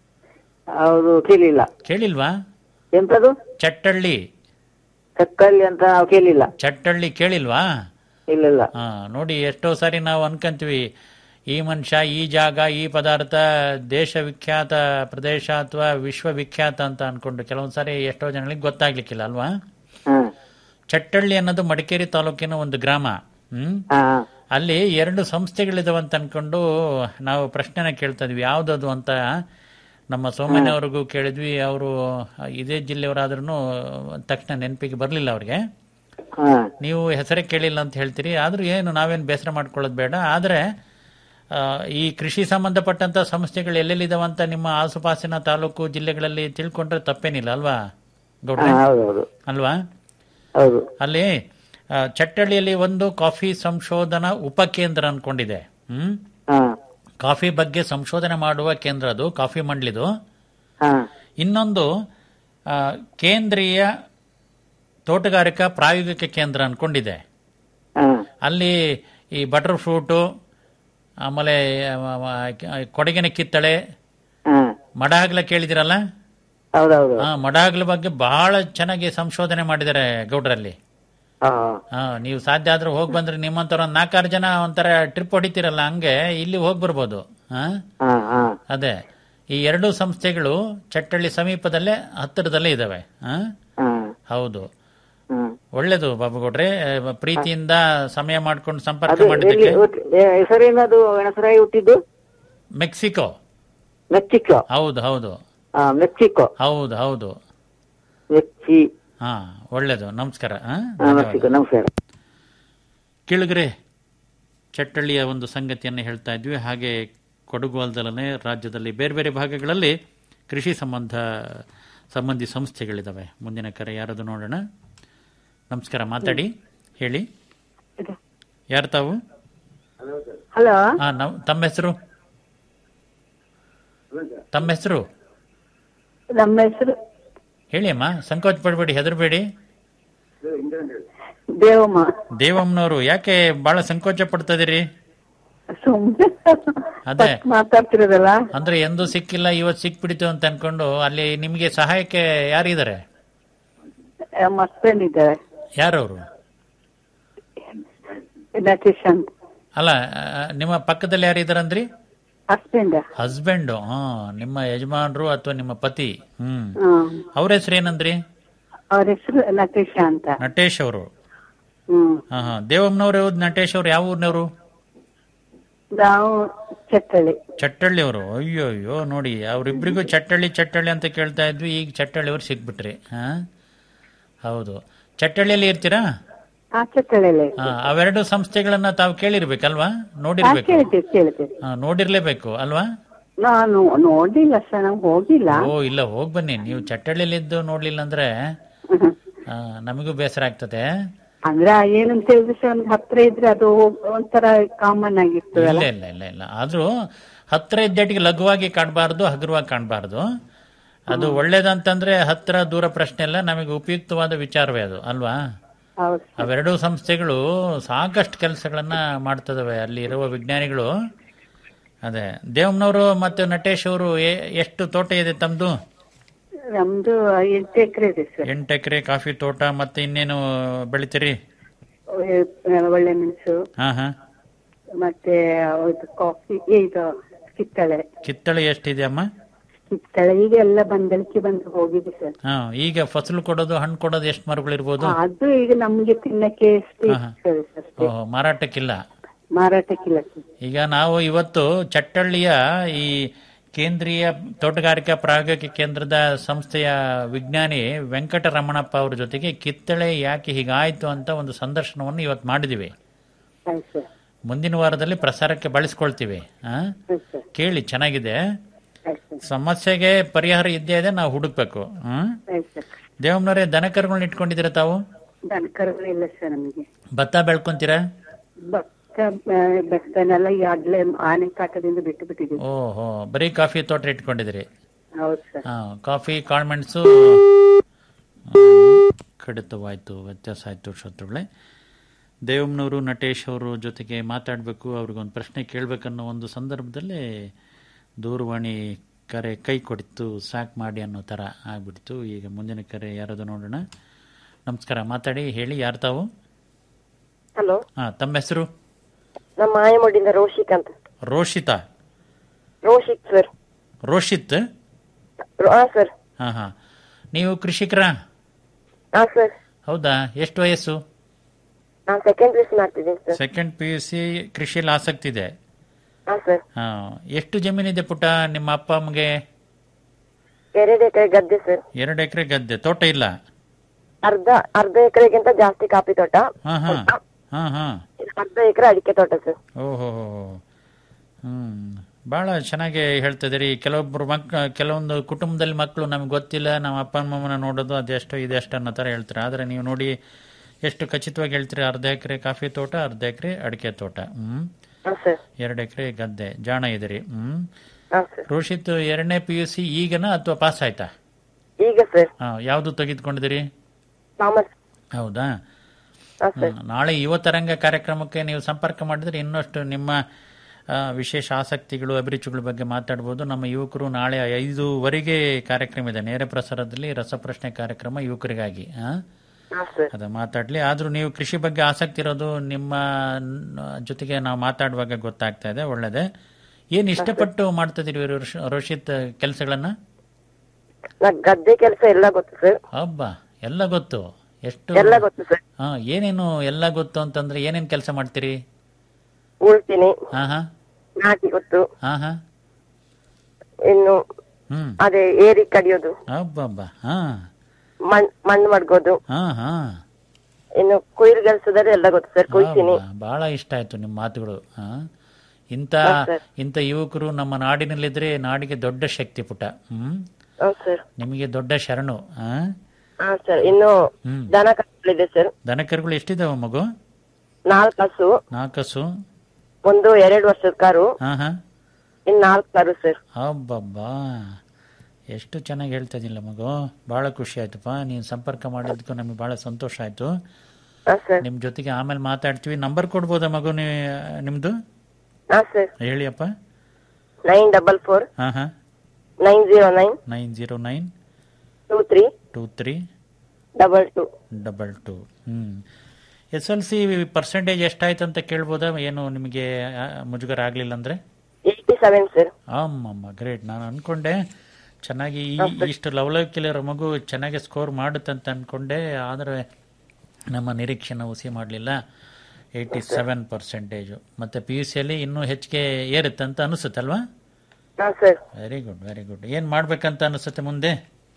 ಹೌದು ಕೇಳಿಲ್ಲ ಕೇಳಿಲ್ವಾ ಎಂತದು ಚಟ್ಟಳ್ಳಿ ಕಕ್ಕಲ್ಲಿ ಅಂತ ನಾವು ಕೇಳಿಲ್ಲ ಚಟ್ಟಳ್ಳಿ ಕೇಳಿಲ್ವಾ ಇಲ್ಲ ಇಲ್ಲ ಹಾ ನೋಡಿ ಎಷ್ಟೋ ಸಾರಿ ನಾವು ಅನ್ಕಂತೀವಿ ಈ ಮನುಷ್ಯ ಈ ಜಾಗ ಈ ಪದಾರ್ಥ ದೇಶ ವಿಖ್ಯಾತ ಪ್ರದೇಶ ಅಥವಾ ವಿಶ್ವವಿಖ್ಯಾತ ಅಂತ ಅನ್ಕೊಂಡು ಕೆಲವೊಂದ್ ಸಾರಿ ಎಷ್ಟೋ ಜನಗಳಿಗೆ ಗೊತ್ತಾಗ್ಲಿಕ್ಕಿಲ್ಲ ಅಲ್ವಾ ಹ ಚಟ್ಟಳ್ಳಿ ಅನ್ನೋದು ಮಡಿಕೇರಿ ತಾಲೂಕಿನ ಒಂದು ಗ್ರಾಮ ಹ್ಮ್ ಹ ಅಲ್ಲಿ ಎರಡು ಸಂಸ್ಥೆಗಳಿದಾವೆ ಅಂತ ಅನ್ಕೊಂಡು ನಾವು ಪ್ರಶ್ನೆನ ಕೇಳ್ತಾ ಇದ್ವಿ ಯಾವ್ದದು ಅಂತ ನಮ್ಮ ಸೋಮಣ್ಯ ಅವ್ರಿಗೂ ಕೇಳಿದ್ವಿ ಅವರು ಇದೇ ಜಿಲ್ಲೆಯವರಾದ್ರೂ ತಕ್ಷಣ ನೆನಪಿಗೆ ಬರಲಿಲ್ಲ ಅವ್ರಿಗೆ ಹ ನೀವು ಹೆಸರೇ ಕೇಳಿಲ್ಲ ಅಂತ ಹೇಳ್ತೀರಿ ಆದ್ರೂ ಏನು ನಾವೇನು ಬೇಸರ ಮಾಡ್ಕೊಳ್ಳೋದು ಬೇಡ ಆದ್ರೆ ಆ, ಈ ಕೃಷಿ ಸಂಬಂಧಪಟ್ಟಂತ ಸಂಸ್ಥೆಗಳು ಎಲ್ಲೆಲ್ಲಿದಾವ ಅಂತ ನಿಮ್ಮ ಆಸುಪಾಸಿನ ತಾಲೂಕು ಜಿಲ್ಲೆಗಳಲ್ಲಿ ತಿಳ್ಕೊಂಡ್ರೆ ತಪ್ಪೇನಿಲ್ಲ ಅಲ್ವಾ ಹ, ಗೌಡ್ರೆ ಹೌದೌದು ಅಲ್ವಾ ಹೌದು ಅಲ್ಲಿ ಆ, ಚಟ್ಟಳ್ಳಿಯಲ್ಲಿ ಒಂದು ಕಾಫಿ ಸಂಶೋಧನಾ ಉಪಕೇಂದ್ರ ಅನ್ಕೊಂಡಿದೆ ಹ್ಮ್ ಹ ಕಾಫಿ ಬಗ್ಗೆ ಸಂಶೋಧನೆ ಮಾಡುವ ಕೇಂದ್ರ ಅದು ಕಾಫಿ ಮಂಡ್ಲಿದು ಹ ಇನ್ನೊಂದು ಆ, ಕೇಂದ್ರೀಯ ತೋಟಗಾರಿಕಾ ಪ್ರಾಯೋಗಿಕ ಕೇಂದ್ರ ಅನ್ಕೊಂಡಿದೆ ಹ ಅಲ್ಲಿ ಈ ಬಟರ್ ಫ್ರೂಟು ಆಮೇಲೆ ಆ, ಕೊಡಗಿನ ಕಿತ್ತಳೆ ಹಾ ಮಡಹಗ್ಲ ಕೇಳಿದಿರಲ್ಲ ಹೌದೌದು ಆ ಮಡಹಗ್ಲ ಬಗ್ಗೆ ಬಹಳ ಚೆನ್ನಾಗಿ ಸಂಶೋಧನೆ ಮಾಡಿದ್ದಾರೆ ಗೌಡ್ರಲ್ಲಿ ಹಾ ಹಾ ನೀವು ಸಾಧ್ಯ ಆದ್ರೆ ಹೋಗಿ ಬಂದ್ರೆ ನಿಮ್ಮಂತರ ಒಂದ್ ನಾಲ್ಕಾರು ಜನ ಒಂಥರ ಟ್ರಿಪ್ ಹೊಡಿತೀರಲ್ಲ ಹಂಗೆ ಇಲ್ಲಿ ಹೋಗಿ ಬರ್ಬೋದು ಹಾ ಹಾ ಹಾ ಅದೇ ಈ ಎರಡು ಸಂಸ್ಥೆಗಳು ಚಟ್ಟಳ್ಳಿ ಸಮೀಪದಲ್ಲೇ ಹತ್ತಿರದಲ್ಲೇ ಇದಾವೆ ಹಾ ಹಾ ಹೌದು ಹಾ ಒಳ್ಳೇದು ಬಾಬುಗೌಡ್ರೆ ಆ, ಪ್ರೀತಿಯಿಂದ ಸಮಯ ಮಾಡ್ಕೊಂಡು ಸಂಪರ್ಕ ಅದು ಎಲ್ಲಿ ಮಾಡಿದ್ದಕ್ಕೆ ಹುಟ್ಟಿ- ಏ, ಹೆಸರೇನದು ಮೆಣಸರಾಯಿ ಹುಟ್ಟಿದ್ದು ಮೆಕ್ಸಿಕೋ ಮೆಕ್ಸಿಕೋ ಹೌದು ಹೌದು ಹಾ ಮೆಕ್ಸಿಕೋ ಹೌದು ಹೌದು ಮೆಕ್ಸಿ ಹಾ ಒಳ್ಳೇದು ನಮಸ್ಕಾರ ಹಾ? ಹಾ ಮೆಕ್ಸಿಕೋ ನಮಸ್ಕಾರ ಕೇಳಿದ್ರೆ ಚಟ್ಟಳ್ಳಿಯ ಒಂದು ಸಂಗತಿಯನ್ನು ಹೇಳ್ತಾ ಇದ್ವಿ ಹಾಗೆ ಕೊಡಗು ಅಲ್ದಲನೆ ರಾಜ್ಯದಲ್ಲಿ ಬೇರೆ ಬೇರೆ ಭಾಗಗಳಲ್ಲಿ ಕೃಷಿ ಸಂಬಂಧ ಸಂಬಂಧಿ ಸಂಸ್ಥೆಗಳಿದಾವೆ ಮುಂದಿನ ಕರೆ ಯಾರದು ನೋಡೋಣ ನಮಸ್ಕಾರ ಮಾತಾಡಿ ಹೇಳಿ ಯಾರು ತಾವು ಹಲೋ ಹಾ ನಮ್ ತಮ್ಮ ಹೆಸರು ತಮ್ಮ ಹೆಸರು ನಮ್ಮ ಹೆಸರು ಹೇಳಿ ಅಮ್ಮ ಸಂಕೋಚ ಪಡಬೇಡಿ ಹೆದರಬೇಡಿ ದೇವಮ್ಮ ದೇವಮ್ಮನವರು ಯಾಕೆ ಬಹಳ ಸಂಕೋಚ ಪಡ್ತದಿರಿ ಸುಮ್ನೆ ಅದೇ. first ಮಾತಾಡ್ತಿರೋದಲ್ಲ ಅಂದ್ರೆ ಎಂದೂ ಸಿಕ್ಕಿಲ್ಲ ಇವತ್ತು ಸಿಕ್ಬಿಡಿತು ಅಂತ ಅನ್ಕೊಂಡು ಅಲ್ಲಿ ನಿಮಗೆ ಸಹಾಯಕ್ಕೆ ಯಾರಿದ್ದಾರೆ ಹಸ್ಬೆಂಡ್ ಇದ್ದಾರೆ ಯಾರವರು ನಟೇಶ್ ಅಂತ ಅಲ್ಲ ಆ, ನಿಮ್ಮ ಪಕ್ಕದಲ್ಲಿ ಯಾರಿದ್ದಾರಂದ್ರಿ ಹಸ್ಬೆಂಡ್ ಹಸ್ಬೆಂಡ್ ಹಾ ನಿಮ್ಮ ಯಜಮಾನರು ಅಥವಾ ನಿಮ್ಮ ಪತಿ ಹ್ಮ್ ಹ್ಮ್ ಅವ್ರ ಹೆಸರು ಏನಂದ್ರಿ ಅವ್ರ ಹೆಸರು ನಟೇಶ ಅಂತ ನಟೇಶ್ ಅವರು ಹ್ಮ್ ಹಾ ಹಾ ದೇವಮ್ಮನವ್ರು ಯಾವ್ದು ನಟೇಶ್ ಅವ್ರು ಯಾವ ಊರಿನವರು ನಾವು ಚಟ್ಟಳಿ ಚಟ್ಟಳ್ಳಿ ಅವರು ಅಯ್ಯೋ ಅಯ್ಯೋ ನೋಡಿ ಅವ್ರಿಬ್ರಿಗೂ ಚಟ್ಟಳ್ಳಿ ಚಟ್ಟಳ್ಳಿ ಅಂತ ಕೇಳ್ತಾ ಇದ್ವಿ ಈಗ ಚಟ್ಟಳ್ಳಿ ಅವ್ರು ಸಿಕ್ಬಿಟ್ರಿ ಹಾ ಹೌದು ಚಟ್ಟಳ್ಳಿಯಲ್ಲಿ ಇರ್ತೀರಾ ಆ ಚಟ್ಟಳಿಯಲ್ಲಿ ಹಾ, ಅವೆರಡು ಸಂಸ್ಥೆಗಳನ್ನ ತಾವು ಕೇಳಿರ್ಬೇಕಲ್ವಾ ನೋಡಿರ್ಬೇಕು ಕೇಳ್ತೀವಿ ಕೇಳ್ತೀವಿ ಹಾ, ನೋಡಿರ್ಲೇಬೇಕು ಅಲ್ವಾ ನಾನು ನೋಡಿಲ್ಲ ಸರ್ ನಾವು ಹೋಗಿಲ್ಲ ಓ ಇಲ್ಲ ಹೋಗ್ ಬನ್ನಿ ನೀವು ಚಟ್ಟಳ್ಳಿಲಿದ್ದು ನೋಡ್ಲಿಲ್ಲ ಅಂದ್ರೆ ಹ್ಮ್. ಆ, ನಮಗೂ ಬೇಸರ ಆಗ್ತದೆ ಅಂದ್ರೆ ಏನಂತ ಹೇಳಿದ್ರೆ ಸರ್ ಒಂದ್ ಹತ್ರ ಇದ್ರೆ ಅದು ಒಂಥರ ಕಾಮನ್ ಆಗಿರ್ತದಲ್ಲ ಇಲ್ಲ ಇಲ್ಲ ಇಲ್ಲ ಇಲ್ಲ ಆದ್ರೂ ಹತ್ರ ಇದ್ದಟ್ಟಿಗೆ ಲಘುವಾಗಿ ಕಾಣಬಾರ್ದು ಹಗುರವಾಗಿ ಕಾಣಬಾರ್ದು ಅದು ಒಳ್ಳೇದಂತಂದ್ರೆ ಹತ್ರ ದೂರ ಪ್ರಶ್ನೆ ಎಲ್ಲ ನಮಗೆ ಉಪಯುಕ್ತವಾದ ವಿಚಾರವೇ ಅದು ಅಲ್ವಾ ಹೌದು ಅವೆರಡೂ ಸಂಸ್ಥೆಗಳು ಸಾಕಷ್ಟು ಕೆಲಸಗಳನ್ನ ಮಾಡ್ತದವೆ ಅಲ್ಲಿ ಇರುವ ವಿಜ್ಞಾನಿಗಳು ಅದೇ ದೇವಮ್ನವರು ಮತ್ತು ನಟೇಶ್ ಅವರು ಎ- ಎಷ್ಟು ತೋಟ ಇದೆ ತಮ್ದು ನಮ್ದು ಎಂಟು ಎಕರೆ ಇದೆ ಸರ್ ಎಂಟು ಎಕರೆ ಕಾಫಿ ತೋಟ ಮತ್ತೆ ಇನ್ನೇನು ಬೆಳಿತೀರಿ ಒಳ್ಳೆ ಮೆಣಸು ಹಾ ಹಾ ಮತ್ತೆ ಇದು ಕಾಫಿ ಇದು ಕಿತ್ತಳೆ ಕಿತ್ತಳೆ ಎಷ್ಟಿದೆ ಅಮ್ಮ ಕಿತ್ತಳೆ ಈಗ ಎಲ್ಲ ಬಂದಳಿಕೆ ಬಂದು ಹೋಗಿದೆ ಸರ್ ಹಾ ಈಗ ಫಸಲು ಕೊಡೋದು ಹಣ್ಣು ಕೊಡೋದು ಎಷ್ಟು ಮರಗಳಿರ್ಬೋದು ಅದು ಈಗ ನಮ್ಗೆ ತಿನ್ನಕ್ಕೆ ಎಷ್ಟು ಹಾ, ಹಾ. ಇರ್ತದೆ ಸರ್ ಅಷ್ಟೇ. ಓಹೋ, ಮಾರಾಟಕ್ಕಿಲ್ಲ ಮಾರಾಟಕ್ಕಿಲ್ಲ ಸರ್ ಈಗ ನಾವು ಇವತ್ತು ಚಟ್ಟಳ್ಳಿಯ ಈ ಕೇಂದ್ರೀಯ ತೋಟಗಾರಿಕಾ ಪ್ರಾಯೋಗಿಕ ಕೇಂದ್ರದ ಸಂಸ್ಥೆಯ ವಿಜ್ಞಾನಿ ವೆಂಕಟರಮಣಪ್ಪ ಅವ್ರ ಜೊತೆಗೆ ಕಿತ್ತಳೆ ಯಾಕೆ ಹೀಗಾಯ್ತು ಅಂತ ಒಂದು ಸಂದರ್ಶನವನ್ನು ಇವತ್ತು ಮಾಡಿದಿವಿ ಆಯ್ತು ಸರ್ ಮುಂದಿನ ವಾರದಲ್ಲಿ ಪ್ರಸಾರಕ್ಕೆ ಬಳಸ್ಕೊಳ್ತೀವಿ ಆ? ಆಯ್ತು ಸರ್ ಕೇಳಿ ಚೆನ್ನಾಗಿದೆ ಆಯ್ತು ಸರ್ ಸಮಸ್ಯೆಗೆ ಪರಿಹಾರ ಇದ್ದೇ ಇದೆ ನಾವು ಹುಡುಕ್ಬೇಕು ಹ್ಮ್ ಆಯ್ತು ಸರ್ ದೇವಮ್ಮನವರೇ ದನಕರುಗಳನ್ನ ಇಟ್ಕೊಂಡಿದ್ದೀರಾ ತಾವು ದನಕರುಗಳು ಇಲ್ಲ ಸರ್ ನಮಗೆ ಭತ್ತ ಬೆಳ್ಕೊಂತೀರಾ ಭತ್ತ ಆ, ಭತ್ತನೆಲ್ಲ ಈ ಅಡ್ಲೆ ಆನೆ ಕಾಟದಿಂದ ಬಿಟ್ಟು ಬಿಟ್ಟಿದ್ದೀವಿ ಓಹೋ ಬರೀ ಕಾಫಿ ತೋಟ ಇಟ್ಕೊಂಡಿದ್ದೀರಿ ಹೌದು ಸರ್ ಹಾ, ಕಾಫಿ ಕಾಳ್ಮೆಣಸು ಕಡಿತವಾಯ್ತು ವ್ಯತ್ಯಾಸ ಆಯ್ತು ಶತ್ರುಗಳೇ ದೇವಮ್ನವರು ನಟೇಶ್ ಅವರು ಜೊತೆಗೆ ಮಾತಾಡಬೇಕು ಅವ್ರಿಗೊಂದು ಪ್ರಶ್ನೆ ಕೇಳಬೇಕನ್ನೋ ಒಂದು ಸಂದರ್ಭದಲ್ಲೇ ದೂರವಾಣಿ ಕರೆ ಕೈ ಕೊಡಿತು ಸಾಕ್ ಮಾಡಿ ಅನ್ನೋ ಥರ ಆಗ್ಬಿಡ್ತು ಈಗ ಮುಂದಿನ ಕರೆ ಯಾರದು ನೋಡೋಣ ನಮಸ್ಕಾರ ಮಾತಾಡಿ ಹೇಳಿ ಯಾರು ತಾವು ಹಲೋ ಹಾಂ ತಮ್ಮ ಹೆಸರು ನಮ್ಮ ಮಾಯಮೋಡಿಂದ ರೋಷಿಕ್ ಅಂತ ರೋಷಿತಾ ರೋಷಿಕ್ ಸರ್ ರೋಷಿತ್ ಹಾ ಸರ್ ಹಾಂ ಹಾಂ ನೀವು ಕೃಷಿಕರಾ ಹಾ ಸರ್ ಹೌದಾ ಎಷ್ಟು ವಯಸ್ಸು ನಾನು ಸೆಕೆಂಡ್ ಪಿ ಮಾಡ್ತಿದ್ದೀನಿ sir second P U C ಕೃಷಿಯಲ್ಲಿ ಆಸಕ್ತಿ ಇದೆ ಹಾ ಸರ್ ಹಾ ಎಷ್ಟು ಜಮೀನಿದೆ ಪುಟ್ಟ ನಿಮ್ಮ ಅಪ್ಪ ಅಮ್ಮಗೆ ಎರಡು ಎಕರೆ ಗದ್ದೆ ಸರ್ ಎರಡು ಎಕರೆ ಗದ್ದೆ ತೋಟ ಇಲ್ಲ ಅರ್ಧ ಅರ್ಧ ಎಕರೆಗಿಂತ ಜಾಸ್ತಿ ಕಾಫಿ ತೋಟ ಹಾ ಹಾ ಹಾ ಹಾ ಅರ್ಧ ಎಕರೆ ಅಡಿಕೆ ತೋಟ ಸರ್ ಓಹೋ ಹ್ಮ್ ಬಹಳ ಚೆನ್ನಾಗಿ ಹೇಳ್ತಿದ್ದೀರಿ ಕೆಲವೊಬ್ರು ಮಕ್ ಕೆಲವೊಂದು ಕುಟುಂಬದಲ್ಲಿ ಮಕ್ಕಳು ನಮ್ಗೆ ಗೊತ್ತಿಲ್ಲ ನಮ್ಮ ಅಪ್ಪ ಅಮ್ಮನ ನೋಡೋದು ಅದೆಷ್ಟು ಇದೆಷ್ಟು ಅನ್ನೋ ಥರ ಹೇಳ್ತಾರೆ ಆದರೆ ನೀವು ನೋಡಿ ಎಷ್ಟು ಖಚಿತವಾಗಿ ಹೇಳ್ತೀರಿ ಅರ್ಧ ಎಕರೆ ಕಾಫಿ ತೋಟ ಅರ್ಧ ಎಕರೆ ಅಡಿಕೆ ತೋಟ ಹ್ಮ್ ಹಾ ಸರ್ ಎರಡು ಎಕರೆ ಗದ್ದೆ ಜಾಣ ಇದ್ದೀರಿ ಹ್ಮ್ ಹಾ ಸರ್ ರೋಷಿತ್ ಎರಡನೇ ಪಿ ಯು ಸಿ ಈಗನ ಅಥವಾ ಪಾಸ್ ಆಯ್ತಾ ಈಗ ಸರ್ ಹಾ ಯಾವುದು ತೆಗೆದುಕೊಂಡಿದ್ದೀರಿ ಕಾಮರ್ಸ್ ಹೌದಾ ಹಾ ಸರ್ ಹ್ಮ್. ನಾಳೆ ಯುವ ತರಂಗ ಕಾರ್ಯಕ್ರಮಕ್ಕೆ ನೀವು ಸಂಪರ್ಕ ಮಾಡಿದ್ರೆ ಇನ್ನಷ್ಟು ನಿಮ್ಮ ಆ, ವಿಶೇಷ ಆಸಕ್ತಿಗಳು ಅಭಿರುಚಿಗಳ ಬಗ್ಗೆ ಮಾತಾಡ್ಬೋದು ನಮ್ಮ ಯುವಕರು ನಾಳೆ ಐದೂವರೆಗೆ ಕಾರ್ಯಕ್ರಮ ಇದೆ ನೇರ ಪ್ರಸಾರದಲ್ಲಿ ರಸಪ್ರಶ್ನೆ ಕಾರ್ಯಕ್ರಮ ಯುವಕರಿಗಾಗಿ ಆ? ಹಾ ಸರ್ ಅದ ಮಾತಾಡ್ಲಿ ಆದ್ರೂ ನೀವು ಕೃಷಿ ಬಗ್ಗೆ ಆಸಕ್ತಿ ಇರೋದು ನಿಮ್ಮ ನ- ಜೊತೆಗೆ ನಾವು ಮಾತಾಡುವಾಗ ಗೊತ್ತಾಗ್ತಾ ಇದೆ ಒಳ್ಳೇದೆ ಏನ್ ಇಷ್ಟಪಟ್ಟು ಮಾಡ್ತಿದ್ದೀರಿ ರೋಷ್- ರೋಷಿತ್ ಕೆಲಸಗಳನ್ನ ನಾ ಗದ್ದೆ ಕೆಲಸ ಎಲ್ಲ ಗೊತ್ತು ಸರ್ ಹಬ್ಬ ಎಲ್ಲ ಗೊತ್ತು ಎಷ್ಟು ಎಲ್ಲ ಗೊತ್ತು ಸರ್ ಹಾ ಏನೇನು ಎಲ್ಲ ಗೊತ್ತು ಅಂತಂದ್ರೆ ಏನೇನ್ ಕೆಲಸ ಮಾಡ್ತೀರಿ ಉಳ್ತೀನಿ ಹಾ ಹಾ ನಾಟಿ ಗೊತ್ತು ಹಾ ಹಾ ಇನ್ನು ಹ್ಮ್ ಅದೇ ಏರಿ ಕಡಿಯೋದು ಹಬ್ಬ ಹಾ ಮಣ್ ಮಣ್ಣು ಮಡ್ಗೋದು ಹಾ ಹಾ ಇನ್ನು ಕೊಯ್ಲು ಕೆಲಸದಲ್ಲಿ ಎಲ್ಲ ಗೊತ್ತು ಸರ್ ಕೊಯ್ತೀನಿ ಹಬ್ಬ, ಬಹಳ ಇಷ್ಟ ಆಯ್ತು ನಿಮ್ಮ ಮಾತುಗಳು ಹಾ ಇಂಥ ಹಾ, ಸರ್. ಇಂಥ ಯುವಕರು ನಮ್ಮ ನಾಡಿನಲ್ಲಿದ್ರೆ ನಾಡಿಗೆ ದೊಡ್ಡ ಶಕ್ತಿ ಪುಟ ಹ್ಮ್ ಹೌದು ಸರ್ ನಿಮಗೆ ದೊಡ್ಡ ಶರಣು ಹಾ ಹಾ ಸರ್ ಇನ್ನು ಹ್ಮ್ ದನ ಕರುಗಳಿದೆ ಸರ್ ದನಕರುಗಳು ಎಷ್ಟಿದಾವ ಮಗು ನಾಲ್ಕು ಹಸು ನಾಲ್ಕಸು ಒಂದು ಎರಡು ವರ್ಷದ ಕಾರು ಹಾ ಹಾ ಇನ್ ನಾಲ್ಕು ಕಾರು ಸರ್ ಹಬ್ಬಬ್ಬಾ ಎಷ್ಟು ಚೆನ್ನಾಗಿ ಹೇಳ್ತಾ ಇದ್ದಿಲ್ಲ ಮಗು ಬಹಳ ಖುಷಿ ಆಯ್ತಪ್ಪ ನೀನು ಸಂಪರ್ಕ ಮಾಡಿದ್ದಕ್ಕೂ ನಮಗೆ ಬಹಳ ಸಂತೋಷ ಆಯ್ತು ಹಾ ಸರ್ ನಿಮ್ ಜೊತೆಗೆ ಆಮೇಲೆ ಮಾತಾಡ್ತೀವಿ ನಂಬರ್ ಕೊಡ್ಬೋದಾ ಮಗು ನೀ ನಿಮ್ದು ಹಾ ಸರ್ ಹೇಳಿಯಪ್ಪ ನೈನ್ ಡಬಲ್ ಫೋರ್ ಹಾ ಹಾ nine zero nine nine zero nine two three two three double two double two hmm S L C percentage ಎಷ್ಟಾಯ್ತು ಅಂತ ಕೇಳ್ಬೋದಾ ಏನು ನಿಮಗೆ ಆ, ಮುಜುಗರ ಆಗ್ಲಿಲ್ಲ ಅಂದ್ರೆ ಏಯ್ಟಿ ಸೆವೆನ್ ಸರ್ ಅಮ್ಮಮ್ಮ ಗ್ರೇಟ್ ನಾನು ಅನ್ಕೊಂಡೆ ಚೆನ್ನಾಗಿ ಈ ಇಷ್ಟು ಲವಲವಿಕೆಲಿರೋ ಮಗು ಚೆನ್ನಾಗಿ ಸ್ಕೋರ್ ಮಾಡುತ್ತಂತ ಅನ್ಕೊಂಡೆ ಆದರೆ ನಮ್ಮ ನಿರೀಕ್ಷೆನ ಹುಸಿ ಮಾಡಲಿಲ್ಲ ಏಯ್ಟಿ ಸೆವೆನ್ ಪರ್ಸೆಂಟೇಜು ಮತ್ತು ಪಿ ಯು ಸಿಯಲ್ಲಿ ಇನ್ನೂ ಹೆಚ್ಚಿಗೆ ಏರುತ್ತೆ ಅಂತ ಅನಿಸುತ್ತಲ್ವಾ ಹಾ sir very good very good ಏನು ಮಾಡ್ಬೇಕಂತ ಅನಿಸುತ್ತೆ ಮುಂದೆ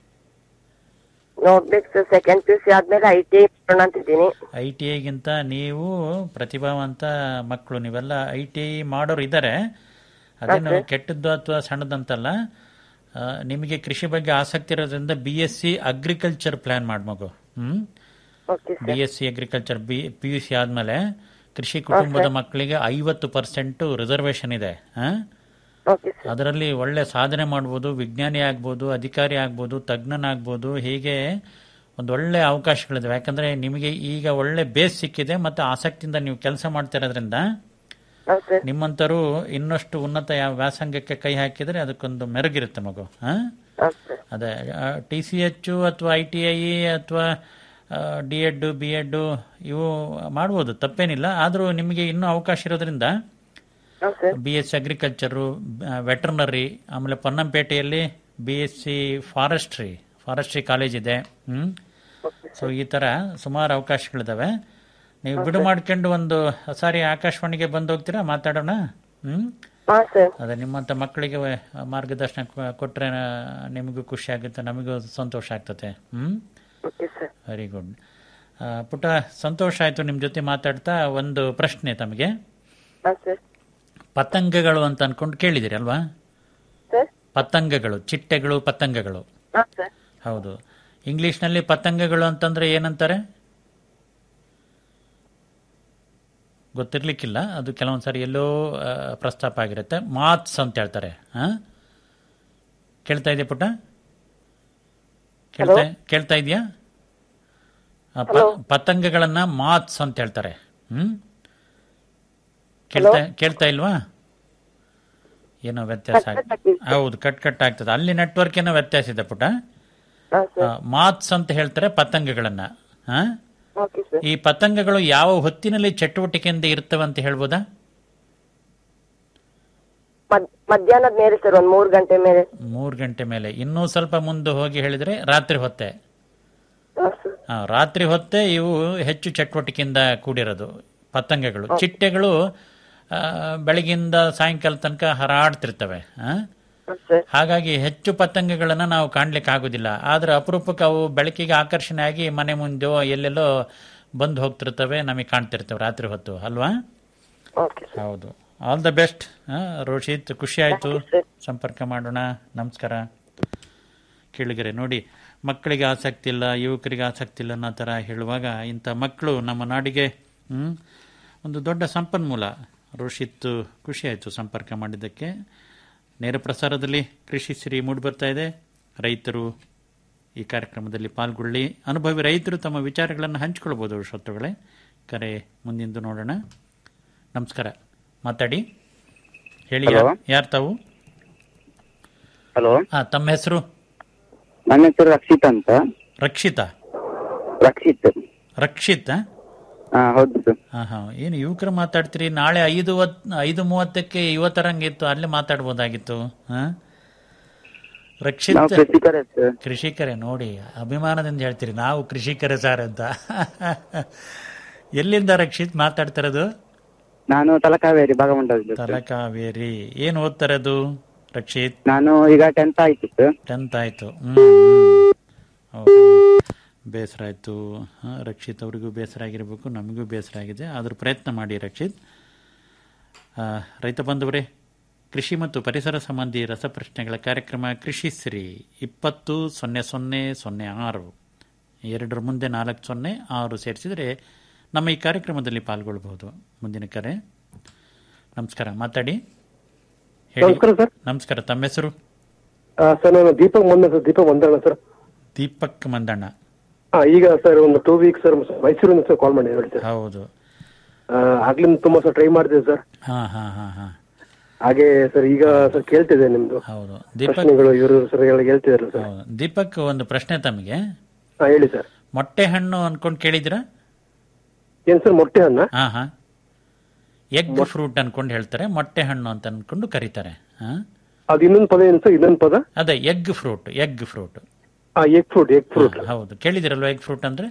ನೋಡ್ಬೇಕು sir second P U C ಆದ್ಮೇಲೆ ಐ ಟಿ ಐ ಮಾಡೋಣ ಅಂತಿದ್ದೀನಿ ಐ ಟಿ ಐಗಿಂತ ನೀವು ಪ್ರತಿಭಾವಂತ ಮಕ್ಕಳು ನೀವೆಲ್ಲ ಐ ಟಿ ಐ ಮಾಡೋರು ಇದ್ದಾರೆ ಅದೇನು ಕೆಟ್ಟದ್ದು ಅಥವಾ ಸಣ್ಣದಂತಲ್ಲ ಆ, ನಿಮಗೆ ಕೃಷಿ ಬಗ್ಗೆ ಆಸಕ್ತಿ ಇರೋದ್ರಿಂದ B S C agriculture plan ಮಾಡಿ ಮಗು ಹ್ಮ್ okay B sir S C agriculture B P U C ಆದ್ಮೇಲೆ ಕೃಷಿ ಕುಟುಂಬದ ಮಕ್ಕಳಿಗೆ ಐವತ್ತು ಪರ್ಸೆಂಟ್ ರಿಸರ್ವೇಶನ್ ಇದೆ ಆ? ಓಕೆ ಸರ್ ಅದರಲ್ಲಿ ಒಳ್ಳೆ ಸಾಧನೆ ಮಾಡ್ಬೋದು ವಿಜ್ಞಾನಿ ಆಗ್ಬೋದು ಅಧಿಕಾರಿ ಆಗ್ಬೋದು ತಜ್ಞನಾಗ್ಬೋದು ಹೀಗೆ ಒಂದು ಒಳ್ಳೆ ಅವಕಾಶಗಳಿದಾವೆ ಯಾಕಂದ್ರೆ ನಿಮಗೆ ಈಗ ಒಳ್ಳೆ ಬೇಸ್ ಸಿಕ್ಕಿದೆ ಮತ್ತು ಆಸಕ್ತಿಯಿಂದ ನೀವು ಕೆಲಸ ಮಾಡ್ತಿರೋದ್ರಿಂದ ಹೌದು ಸರ್ ನಿಮ್ಮಂತರು ಇನ್ನಷ್ಟು ಉನ್ನತ ಯಾವ ವ್ಯಾಸಂಗಕ್ಕೆ ಕೈ ಹಾಕಿದ್ರೆ ಅದಕ್ಕೊಂದು ಮೆರುಗಿರುತ್ತೆ ಮಗು ಹಾ ಹೌದು ಸರ್ ಅದೇ ಟಿ ಸಿ ಎಚ್ ಅಥವಾ ಐ ಟಿ ಐ ಅಥವಾ ಡಿ ಎಡ್ ಬಿ ಎಡ್ ಇವು ಮಾಡ್ಬೋದು ತಪ್ಪೇನಿಲ್ಲ ಆದರೂ ನಿಮಗೆ ಇನ್ನೂ ಅವಕಾಶ ಇರೋದ್ರಿಂದ ಹೌದು sir B S C agriculture veterinary ಆಮೇಲೆ ಪೊನ್ನಂಪೇಟೆಯಲ್ಲಿ B S C forestry forestry college ಇದೆ ಹ್ಮ್ ಸೊ ಈ ಥರ ಸುಮಾರು ಅವಕಾಶಗಳಿದಾವೆ ನೀವು ಬಿಡು ಮಾಡ್ಕೊಂಡು ಒಂದು ಸಾರಿ ಆಕಾಶವಾಣಿಗೆ ಬಂದು ಹೋಗ್ತೀರಾ ಮಾತಾಡೋಣ ಹ್ಮ್ ಹಾ ಸರ್ ಅದೇ ನಿಮ್ಮಂಥ ಮಕ್ಕಳಿಗೆ ಮಾರ್ಗದರ್ಶನ ಕೊ- ಕೊಟ್ರೆ ಆ, ನಿಮಗೂ ಖುಷಿ ಆಗುತ್ತೆ ನಮಗೂ ಸಂತೋಷ ಆಗ್ತದೆ ಹ್ಮ್ ಓಕೆ ಸರ್ ವೆರಿ ಗುಡ್ ಪುಟ ಸಂತೋಷ ಆಯ್ತು ನಿಮ್ಮ ಜೊತೆ ಮಾತಾಡ್ತಾ ಒಂದು ಪ್ರಶ್ನೆ ತಮಗೆ ಹಾ ಸರ್ ಪತಂಗಗಳು ಅಂತ ಅನ್ಕೊಂಡು ಕೇಳಿದಿರಿ ಅಲ್ವಾ ಸರ್ ಪತಂಗಗಳು ಚಿಟ್ಟೆಗಳು ಪತಂಗಗಳು ಹಾ ಸರ್ ಹೌದು ಇಂಗ್ಲಿಷ್ನಲ್ಲಿ ಪತಂಗಗಳು ಅಂತಂದ್ರೆ ಏನಂತಾರೆ ಗೊತ್ತಿರ್ಲಿಕ್ಕಿಲ್ಲ ಅದು ಕೆಲವೊಂದ್ಸರಿ ಎಲ್ಲೋ ಆ, ಪ್ರಸ್ತಾಪ ಆಗಿರುತ್ತೆ ಮಾತ್ಸ್ ಅಂತ ಹೇಳ್ತಾರೆ ಹಾ ಕೇಳ್ತಾ ಇದೆಯಾ ಪುಟ್ಟ ಕೇಳ್ತಾ ಕೇಳ್ತಾ ಇದೆಯಾ ಆ, ಪ- ಪತಂಗಗಳನ್ನ ಮಾತ್ಸ್ ಅಂತ ಹೇಳ್ತಾರೆ ಹ್ಮ್ ಕೇಳ್ತಾ ಕೇಳ್ತಾ ಇಲ್ವಾ ಏನೋ ವ್ಯತ್ಯಾಸ ಆಗ್- ಹೌದು ಕಟ್ ಕಟ್ ಆಗ್ತದೆ ಅಲ್ಲಿ ನೆಟ್ವರ್ಕ್ ಏನೋ ವ್ಯತ್ಯಾಸ ಇದೆ ಪುಟ ಹಾ ಸರ್ ಮಾತ್ಸ್ ಅಂತ ಹೇಳ್ತಾರೆ ಪತಂಗಗಳನ್ನ ಹಾ ಓಕೆ ಸರ್ ಈ ಪತಂಗಗಳು ಯಾವ ಹೊತ್ತಿನಲ್ಲಿ ಚಟುವಟಿಕೆಯಿಂದ ಇರ್ತವೆ ಅಂತ ಹೇಳ್ಬೋದಾ ಮದ್- ಮಧ್ಯಾಹ್ನದ ಮೇಲೆ ಸರ್ ಒಂದ್ ಮೂರ್ ಗಂಟೆ ಮೇಲೆ ಮೂರು ಗಂಟೆ ಮೇಲೆ ಇನ್ನೂ ಸ್ವಲ್ಪ ಮುಂದೆ ಹೋಗಿ ಹೇಳಿದ್ರೆ ರಾತ್ರಿ ಹೊತ್ತೆ ಹಾ ಸರ್ ಆ, ರಾತ್ರಿ ಹೊತ್ತೆ ಇವು ಹೆಚ್ಚು ಚಟುವಟಿಕೆಯಿಂದ ಕೂಡಿರೋದು ಪತಂಗಗಳು ಚಿಟ್ಟೆಗಳು ಆ, ಬೆಳಗಿಂದ ಸಾಯಂಕಾಲ ತನಕ ಹರಾಡ್ತಿರ್ತವೆ ಆ? ಹಾ ಸರ್ ಹಾಗಾಗಿ ಹೆಚ್ಚು ಪತಂಗಗಳನ್ನ ನಾವು ಕಾಣ್ಲಿಕ್ಕೆ ಆಗುದಿಲ್ಲ ಆದ್ರೆ ಅಪರೂಪಕ್ಕೆ ಅವು ಬೆಳಕಿಗೆ ಆಕರ್ಷಣೆ ಆಗಿ ಮನೆ ಮುಂದೆ ಎಲ್ಲೆಲ್ಲೋ ಬಂದು ಹೋಗ್ತಿರ್ತವೆ ನಮಗೆ ಕಾಣ್ತಿರ್ತವೆ ರಾತ್ರಿ ಹೊತ್ತು ಅಲ್ವಾ ಓಕೆ ಸರ್ ಹೌದು ಆಲ್ ದ ಬೆಸ್ಟ್ ರೋಷಿತ್ ಖುಷಿ ಆಯ್ತು ಸಂಪರ್ಕ ಮಾಡೋಣ ನಮಸ್ಕಾರ ಕೇಳಿಗರೆ ನೋಡಿ ಮಕ್ಕಳಿಗೆ ಆಸಕ್ತಿ ಇಲ್ಲ ಯುವಕರಿಗೆ ಆಸಕ್ತಿ ಇಲ್ಲ ಅನ್ನೋ ಥರ ಹೇಳುವಾಗ ಇಂಥ ಮಕ್ಕಳು ನಮ್ಮ ನಾಡಿಗೆ ಹ್ಮ್, ಒಂದು ದೊಡ್ಡ ಸಂಪನ್ಮೂಲ ರೋಷಿತ್ ಖುಷಿ ಆಯಿತು ಸಂಪರ್ಕ ಮಾಡಿದ್ದಕ್ಕೆ ನೇರ ಪ್ರಸಾರದಲ್ಲಿ ಕೃಷಿ ಸಿರಿ ಮೂಡಿಬರ್ತಾ ಇದೆ ರೈತರು ಈ ಕಾರ್ಯಕ್ರಮದಲ್ಲಿ ಪಾಲ್ಗೊಳ್ಳಿ ಅನುಭವಿ ರೈತರು ತಮ್ಮ ವಿಚಾರಗಳನ್ನು ಹಂಚಿಕೊಳ್ಬೋದು ಶ್ರೋತೃಗಳೇ ಕರೆ ಮುಂದಿಂದು ನೋಡೋಣ ನಮಸ್ಕಾರ ಮಾತಾಡಿ ಹೇಳಿ Hello? ಯಾರು ತಾವು ಹಲೋ ಹಾ ತಮ್ಮ ಹೆಸರು ನನ್ನ ಹೆಸರು ರಕ್ಷಿತ್ ಅಂತ ರಕ್ಷಿತಾ ರಕ್ಷಿತ್ ರಕ್ಷಿತ್ ಆ? ಹಾ ಹೌದು ಸರ್ ಹಾ ಹಾ ಏನು ಯುವಕರು ಮಾತಾಡ್ತೀರಿ ನಾಳೆ ಐದು ವತ್- ಐದು ಮೂವತ್ತಕ್ಕೆ ಯುವತರಂಗಿತ್ತು ಅಲ್ಲೇ ಮಾತಾಡ್ಬೋದಾಗಿತ್ತು ಹಾ ನಾವು ರಕ್ಷಿತ್ ಕೃಷಿಕರೇ ಸರ್ ಕೃಷಿಕರೇ ನೋಡಿ ಅಭಿಮಾನದಿಂದ ಹೇಳ್ತೀರಿ ನಾವು ಕೃಷಿಕರೇ ಸರ್ ಅಂತ ಎಲ್ಲಿಂದ ರಕ್ಷಿತ್ ಮಾತಾಡ್ತಿರೋದು ನಾನು ತಲಕಾವೇರಿ ಭಾಗಮಂಡಲದಿಂದ ಸರ್ ತಲಕಾವೇರಿ ಏನು ಓದ್ತಾರದು ರಕ್ಷಿತ್ ನಾನು ಈಗ ಟೆಂತ್ ಆಯ್ತು ಸರ್ ಟೆಂತ್ ಆಯ್ತು ಹ್ಮ್ ಹ್ಮ್. ಹೌದು. ಬೇಸರ ಆಯ್ತು ಹಾ, ರಕ್ಷಿತ್ ಅವರಿಗೂ ಬೇಸರ ಆಗಿರ್ಬೇಕು ನಮಗೂ ಬೇಸರ ಆಗಿದೆ ಆದ್ರೂ ಪ್ರಯತ್ನ ಮಾಡಿ ರಕ್ಷಿತ್ ಆ, ರೈತ ಬಂಧುವರೇ ಕೃಷಿ ಮತ್ತು ಪರಿಸರ ಸಂಬಂಧಿ ರಸಪ್ರಶ್ನೆಗಳ ಕಾರ್ಯಕ್ರಮ ಕೃಷಿ ಸಿರಿ ಇಪ್ಪತ್ತು ಸೊನ್ನೆ ಸೊನ್ನೆ ಸೊನ್ನೆ ಆರು ಎರಡರ ಮುಂದೆ ನಾಲ್ಕು ಸೊನ್ನೆ ಆರು ಸೇರಿಸಿದರೆ ನಮ್ಮ ಈ ಕಾರ್ಯಕ್ರಮದಲ್ಲಿ ಪಾಲ್ಗೊಳ್ಬಹುದು ಮುಂದಿನ ಕರೆ ನಮಸ್ಕಾರ ಮಾತಾಡಿ ಹೇಳಿ ನಮಸ್ಕಾರ ಸರ್ ನಮಸ್ಕಾರ ತಮ್ಮ ಹೆಸರು ಆ, ಸರ್ ನಾನು ದೀಪಕ್ ಮಂದ ಸರ್ ದೀಪಕ್ ಮಂದಣ್ಣ ಸರ್ ದೀಪಕ್ ಮಂದಣ್ಣ ಹಾ ಈಗ ಸರ್ ಒಂದು ಟೂ ವೀಕ್ ಸರ್ ಮೈಸೂರಿಂದ ಸರ್ ಕಾಲ್ ಮಾಡಿ ಹೇಳಿ ಸರ್ ಹೌದು ಆ, ಆಗ್ಲಿಂದ ತುಂಬಾ ಸರ್ ಟ್ರೈ ಮಾಡ್ತಿದ್ದೆ ಸರ್ ಹಾ ಹಾ ಹಾ ಹಾ ಹಾಗೆ ಸರ್ ಈಗ ಸರ್ ಕೇಳ್ತಿದ್ದೆ ನಿಮ್ದು ಹೌದು ದೀಪಕ್ ಪ್ರಶ್ನೆಗಳು ಇವರು ಸರ್ ಎಲ್ಲ ಹೇಳ್ತಿದ್ರು ಸರ್ ಹೌದು ದೀಪಕ್ ಒಂದು ಪ್ರಶ್ನೆ ತಮಗೆ ಹಾ ಹೇಳಿ ಸರ್ ಮೊಟ್ಟೆ ಹಣ್ಣು ಅನ್ಕೊಂಡ್ ಕೇಳಿದ್ರ ಏನ್ ಸರ್ ಮೊಟ್ಟೆ ಹಣ್ಣ ಹಾ ಹಾ ಎಗ್ ಫ್ರೂಟ್ ಅನ್ಕೊಂಡು ಹೇಳ್ತಾರೆ ಮೊಟ್ಟೆ ಹಣ್ಣು ಅಂತ ಅನ್ಕೊಂಡು ಕರೀತಾರೆ ಹಾ ಅದು ಇನ್ನೊಂದು ಪದ ಏನು ಸರ್ ಇನ್ನೊಂದು ಪದ ಅದೇ ಎಗ್ ಫ್ರೂಟ್ ಎಗ್ ಫ್ರೂಟ್ ಆ ಎಗ್ ಫ್ರೂಟ್ ಎಗ್ ಫ್ರೂಟ್ ಹೌದು ಕೇಳಿದಿರಲ್ವಾ ಎಗ್ ಫ್ರೂಟ್ ಅಂದ್ರೆ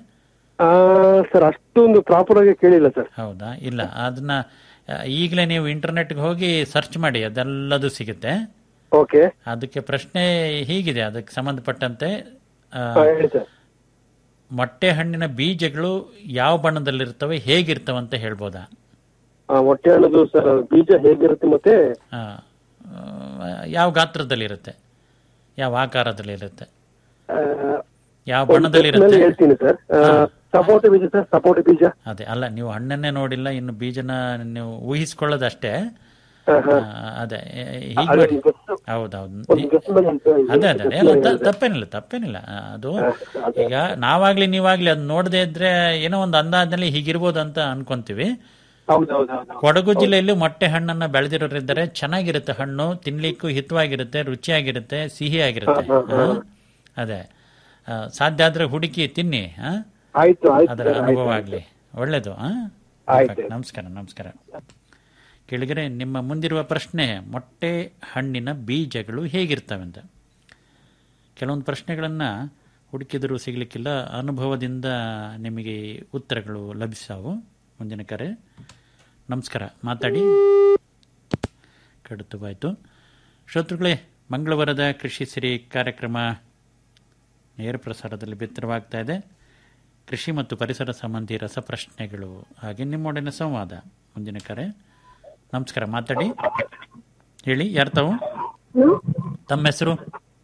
ಸರ್ ಅಷ್ಟೊಂದು ಪ್ರಾಪರ್ ಆಗಿ ಕೇಳಿಲ್ಲ ಸರ್ ಹೌದಾ ಇಲ್ಲ ಅದನ್ನ ಆ, ಈಗಲೇ ನೀವು ಇಂಟರ್ನೆಟ್ಗೆ ಹೋಗಿ ಸರ್ಚ್ ಮಾಡಿ ಅದೆಲ್ಲದು ಸಿಗುತ್ತೆ ಓಕೆ ಅದಕ್ಕೆ ಪ್ರಶ್ನೆ ಹೀಗಿದೆ ಅದಕ್ಕೆ ಸಂಬಂಧಪಟ್ಟಂತೆ ಆ, ಹೇಳಿ ಸರ್ ಮೊಟ್ಟೆ ಹಣ್ಣಿನ ಬೀಜಗಳು ಯಾವ ಬಣ್ಣದಲ್ಲಿರ್ತವೆ ಹೇಗಿರ್ತವೆ ಅಂತ ಹೇಳ್ಬೋದಾ ಆ, ಮೊಟ್ಟೆ ಹಣ್ಣದು ಸರ್ ಬೀಜ ಹೇಗಿರುತ್ತೆ ಮತ್ತೆ ಆ, ಆ, ಯಾವ ಗಾತ್ರದಲ್ಲಿರುತ್ತೆ ಯಾವ ಆಕಾರದಲ್ಲಿರುತ್ತೆ ಆ, ಯಾವ ಒಂದು ಬಣ್ಣದಲ್ಲಿರುತ್ತೆ ಪ್ರಶ್ನೆಯಲ್ಲಿ ಹೇಳ್ತೀನಿ ಸರ್ ಸಪೋಟೆ ಬೀಜ ಸರ್ ಸಪೋಟೆ ಬೀಜ ಅದೇ ಅಲ್ಲ ನೀವು ಹಣ್ಣನ್ನೇ ನೋಡಿಲ್ಲ ಇನ್ನು ಬೀಜನ ನೀವು ಊಹಿಸ್ಕೊಳ್ಳೋದಷ್ಟೇ ಹಾ, ಹಾ. ಆ, ಅದೇ ಹೀಗೆ ಅದೇ ಮಾಡಿ ಗೊತ್ತು. ಹೌದೌದು ಒಂದು guess ಮಾಡಿ ಅಂತ ಹೇಳಿ. ಅದೇ ಅದೇ ಅದೇ. ಎಲ್ಲ ತ- ತಪ್ಪೇನಿಲ್ಲ ತಪ್ಪೇನಿಲ್ಲ ಆ, ಅದು ಈಗ ನಾವಾಗ್ಲಿ ನೀವಾಗ್ಲಿ ಅದ್ ನೋಡದೆ ಇದ್ರೆ ಏನೋ ಒಂದು ಅಂದಾಜ್ನಲ್ಲಿ ಹೀಗಿರ್ಬೋದು ಅಂತ ಅನ್ಕೊಂತೀವಿ ಹೌದು ಹೌದು ಹೌದು ಕೊಡಗು ಜಿಲ್ಲೆಯಲ್ಲಿ ಮೊಟ್ಟೆ ಹಣ್ಣನ್ನ ಬೆಳೆದಿರೋರಿದ್ದಾರೆ ಚೆನ್ನಾಗಿರುತ್ತೆ ಹಣ್ಣು ತಿನ್ಲಿಕ್ಕೂ ಹಿತವಾಗಿರುತ್ತೆ ರುಚಿಯಾಗಿರುತ್ತೆ ಸಿಹಿಯಾಗಿರುತ್ತೆ ಹಾ? ಅದೇ ಆ, ಸಾಧ್ಯ ಆದ್ರೆ ಹುಡುಕಿ ತಿನ್ನಿ ಹಾ? ಆಯ್ತು ಆಯ್ತು ಅದರ ಸರ್, ಆಯ್ತು, ಅನುಭವ ಆಯ್ತು. ಆಗ್ಲಿ ಒಳ್ಳೇದು ಹಾ? ಆಯ್ತು. ದೀಪಕ್, ನಮಸ್ಕಾರ ನಮಸ್ಕಾರ ಕೇಳಿದರೆ ನಿಮ್ಮ ಮುಂದಿರುವ ಪ್ರಶ್ನೆ ಮೊಟ್ಟೆ ಹಣ್ಣಿನ ಬೀಜಗಳು ಹೇಗಿರ್ತವೆ ಅಂತ ಕೆಲವೊಂದು ಪ್ರಶ್ನೆಗಳನ್ನ ಹುಡುಕಿದರೂ ಸಿಗ್ಲಿಕ್ಕಿಲ್ಲ ಅನುಭವದಿಂದ ನಿಮಗೆ ಉತ್ತರಗಳು ಲಭಿಸಾವು ಮುಂದಿನ ಕರೆ ನಮಸ್ಕಾರ ಮಾತಾಡಿ ಕಡಿತವಾಯಿತು ಶ್ರೋತೃಗಳೇ ಮಂಗಳವಾರದ ಕೃಷಿ ಸಿರಿ ಕಾರ್ಯಕ್ರಮ ನೇರ ಪ್ರಸಾರದಲ್ಲಿ ಬಿತ್ತರವಾಗ್ತಾ ಇದೆ ಕೃಷಿ ಮತ್ತು ಪರಿಸರ ಸಂಬಂಧಿ ರಸಪ್ರಶ್ನೆಗಳು ಹಾಗೆ ನಿಮ್ಮೊಡನೆ ಸಂವಾದ ಮುಂದಿನ ಕರೆ ನಮಸ್ಕಾರ ಮಾತಾಡಿ ಹೇಳಿ ಯಾರು ತಾವು ತಮ್ಮ ಹೆಸರು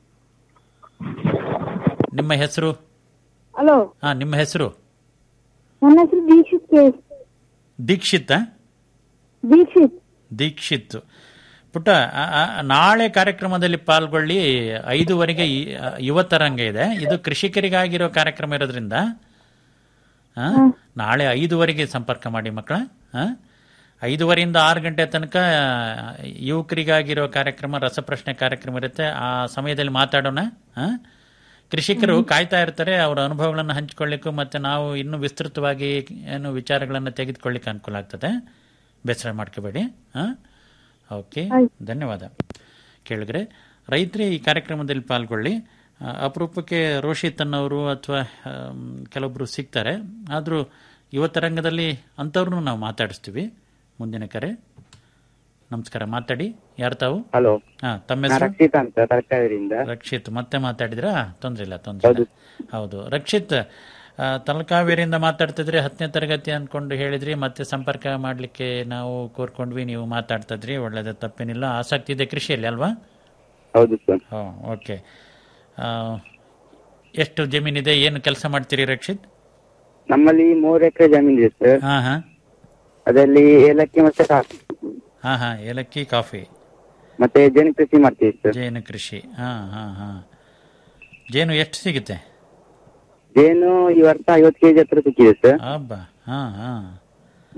ನಿಮ್ಮ ಹೆಸರು ಹಲೋ ಹಾ ನಿಮ್ಮ ಹೆಸರು ನನ್ನ ಹೆಸರು ದೀಕ್ಷಿತ್ ಕೆ ದೀಕ್ಷಿತ್ ದೀಕ್ಷಿತ್ ದೀಕ್ಷಿತ್ ಪುಟ್ಟ ಆ, ಆ, ನಾಳೆ ಕಾರ್ಯಕ್ರಮದಲ್ಲಿ ಪಾಲ್ಗೊಳ್ಳಿ ಐದುವರೆಗೆ ಈ- ಆ, ಯುವ ತರಂಗ ಇದೆ ಇದು ಕೃಷಿಕರಿಗಾಗಿರೋ ಕಾರ್ಯಕ್ರಮ ಇರೋದ್ರಿಂದ ಆ, ನಾಳೆ ಐದುವರೆಗೆ ಸಂಪರ್ಕ ಮಾಡಿ ಮಕ್ಕಳ ಆ? ಐದುವರೆಯಿಂದ ಆರು ಗಂಟೆ ತನಕ ಯುವಕರಿಗಾಗಿರೋ ಕಾರ್ಯಕ್ರಮ ರಸಪ್ರಶ್ನೆ ಕಾರ್ಯಕ್ರಮ ಇರುತ್ತೆ ಆ ಸಮಯದಲ್ಲಿ ಮಾತಾಡೋಣ ಆ? ಕೃಷಿಕರು ಕಾಯ್ತಾ ಇರ್ತಾರೆ ಅವರ ಅನುಭವಗಳನ್ನು ಹಂಚಿಕೊಳ್ಳಿಕ್ಕೂ ಮತ್ತೆ ನಾವು ಇನ್ನೂ ವಿಸ್ತೃತವಾಗಿ ಏನು ವಿಚಾರಗಳನ್ನು ತೆಗೆದುಕೊಳ್ಳಿಕ್ಕೆ ಅನುಕೂಲ ಆಗ್ತದೆ ಬೇಸರ ಮಾಡ್ಕೋಬೇಡಿ ಆ? ಓಕೆ ಧನ್ಯವಾದ ಕೇಳಿದ್ರೆ ರೈತರೇ ಈ ಕಾರ್ಯಕ್ರಮದಲ್ಲಿ ಪಾಲ್ಗೊಳ್ಳಿ ಆ, ಅಪರೂಪಕ್ಕೆ ರೋಷಿತ್ ಅನ್ನೋರು ಅಥವಾ ಕೆಲವೊಬ್ರು ಸಿಗ್ತಾರೆ ಆದರೂ ಯುವತರಂಗದಲ್ಲಿ ಅಂಥವ್ರನ್ನೂ ನಾವು ಮಾತಾಡಿಸ್ತೀವಿ ಮುಂದಿನ ಕರೆ ನಮಸ್ಕಾರ ಮಾತಾಡಿ ಯಾರು ತಾವು ಹಲೋ ಹಾ ತಮ್ಮ ನಾ ಹೆಸರು ರಕ್ಷಿತ್ ಅಂತ ತಲಕಾವೇರಿಯಿಂದ ರಕ್ಷಿತ್ ಮತ್ತೆ ಮಾತಾಡಿದ್ರಾ ತೊಂದ್ರೆ ಇಲ್ಲ ತೊಂದ್ರೆ ಇಲ್ಲ ಹೌದು ರಕ್ಷಿತ್ ಆ, ತಲಕಾವೇರಿಯಿಂದ ಮಾತಾಡ್ತಿದ್ರಿ ಹತ್ತನೇ ತರಗತಿ ಅನ್ಕೊಂಡು ಹೇಳಿದ್ರಿ ಮತ್ತೆ ಸಂಪರ್ಕ ಮಾಡ್ಲಿಕ್ಕೆ ನಾವು ಕೋರ್ಕೊಂಡ್ವಿ ನೀವು ಮಾತಾಡ್ತಿದ್ರಿ ಒಳ್ಳೇದು ತಪ್ಪೇನಿಲ್ಲ ಆಸಕ್ತಿ ಇದೆ ಕೃಷಿಯಲ್ಲಿ ಅಲ್ವಾ ಹೌದು ಸರ್ ಹಾ ಓಕೆ ಎಷ್ಟು ಜಮೀನಿದೆ ಏನು ಕೆಲಸ ಮಾಡ್ತೀರಿ ರಕ್ಷಿತ್ ನಮ್ಮಲ್ಲಿ ಮೂರು ಎಕರೆ ಜಮೀನು ಇದೆ ಸರ್ ಹಾ ಹಾ ಅದರಲ್ಲಿ ಏಲಕ್ಕಿ ಮತ್ತೆ ಕಾಫಿ ಹಾ ಹಾ ಏಲಕ್ಕಿ ಕಾಫಿ ಮತ್ತೆ ಜೇನು ಕೃಷಿ ಮಾಡ್ತೀವಿ ಸರ್ ಜೇನು ಕೃಷಿ ಹಾ ಹಾ ಹಾ ಜೇನು ಎಷ್ಟು ಸಿಗುತ್ತೆ ಜೇನು ಈ ವರ್ಷ ಐವತ್ತು ಕೆಜಿ ಹತ್ರ ಸಿಕ್ಕಿದೆ ಸರ್ ಹಬ್ಬ ಹಾ ಹಾ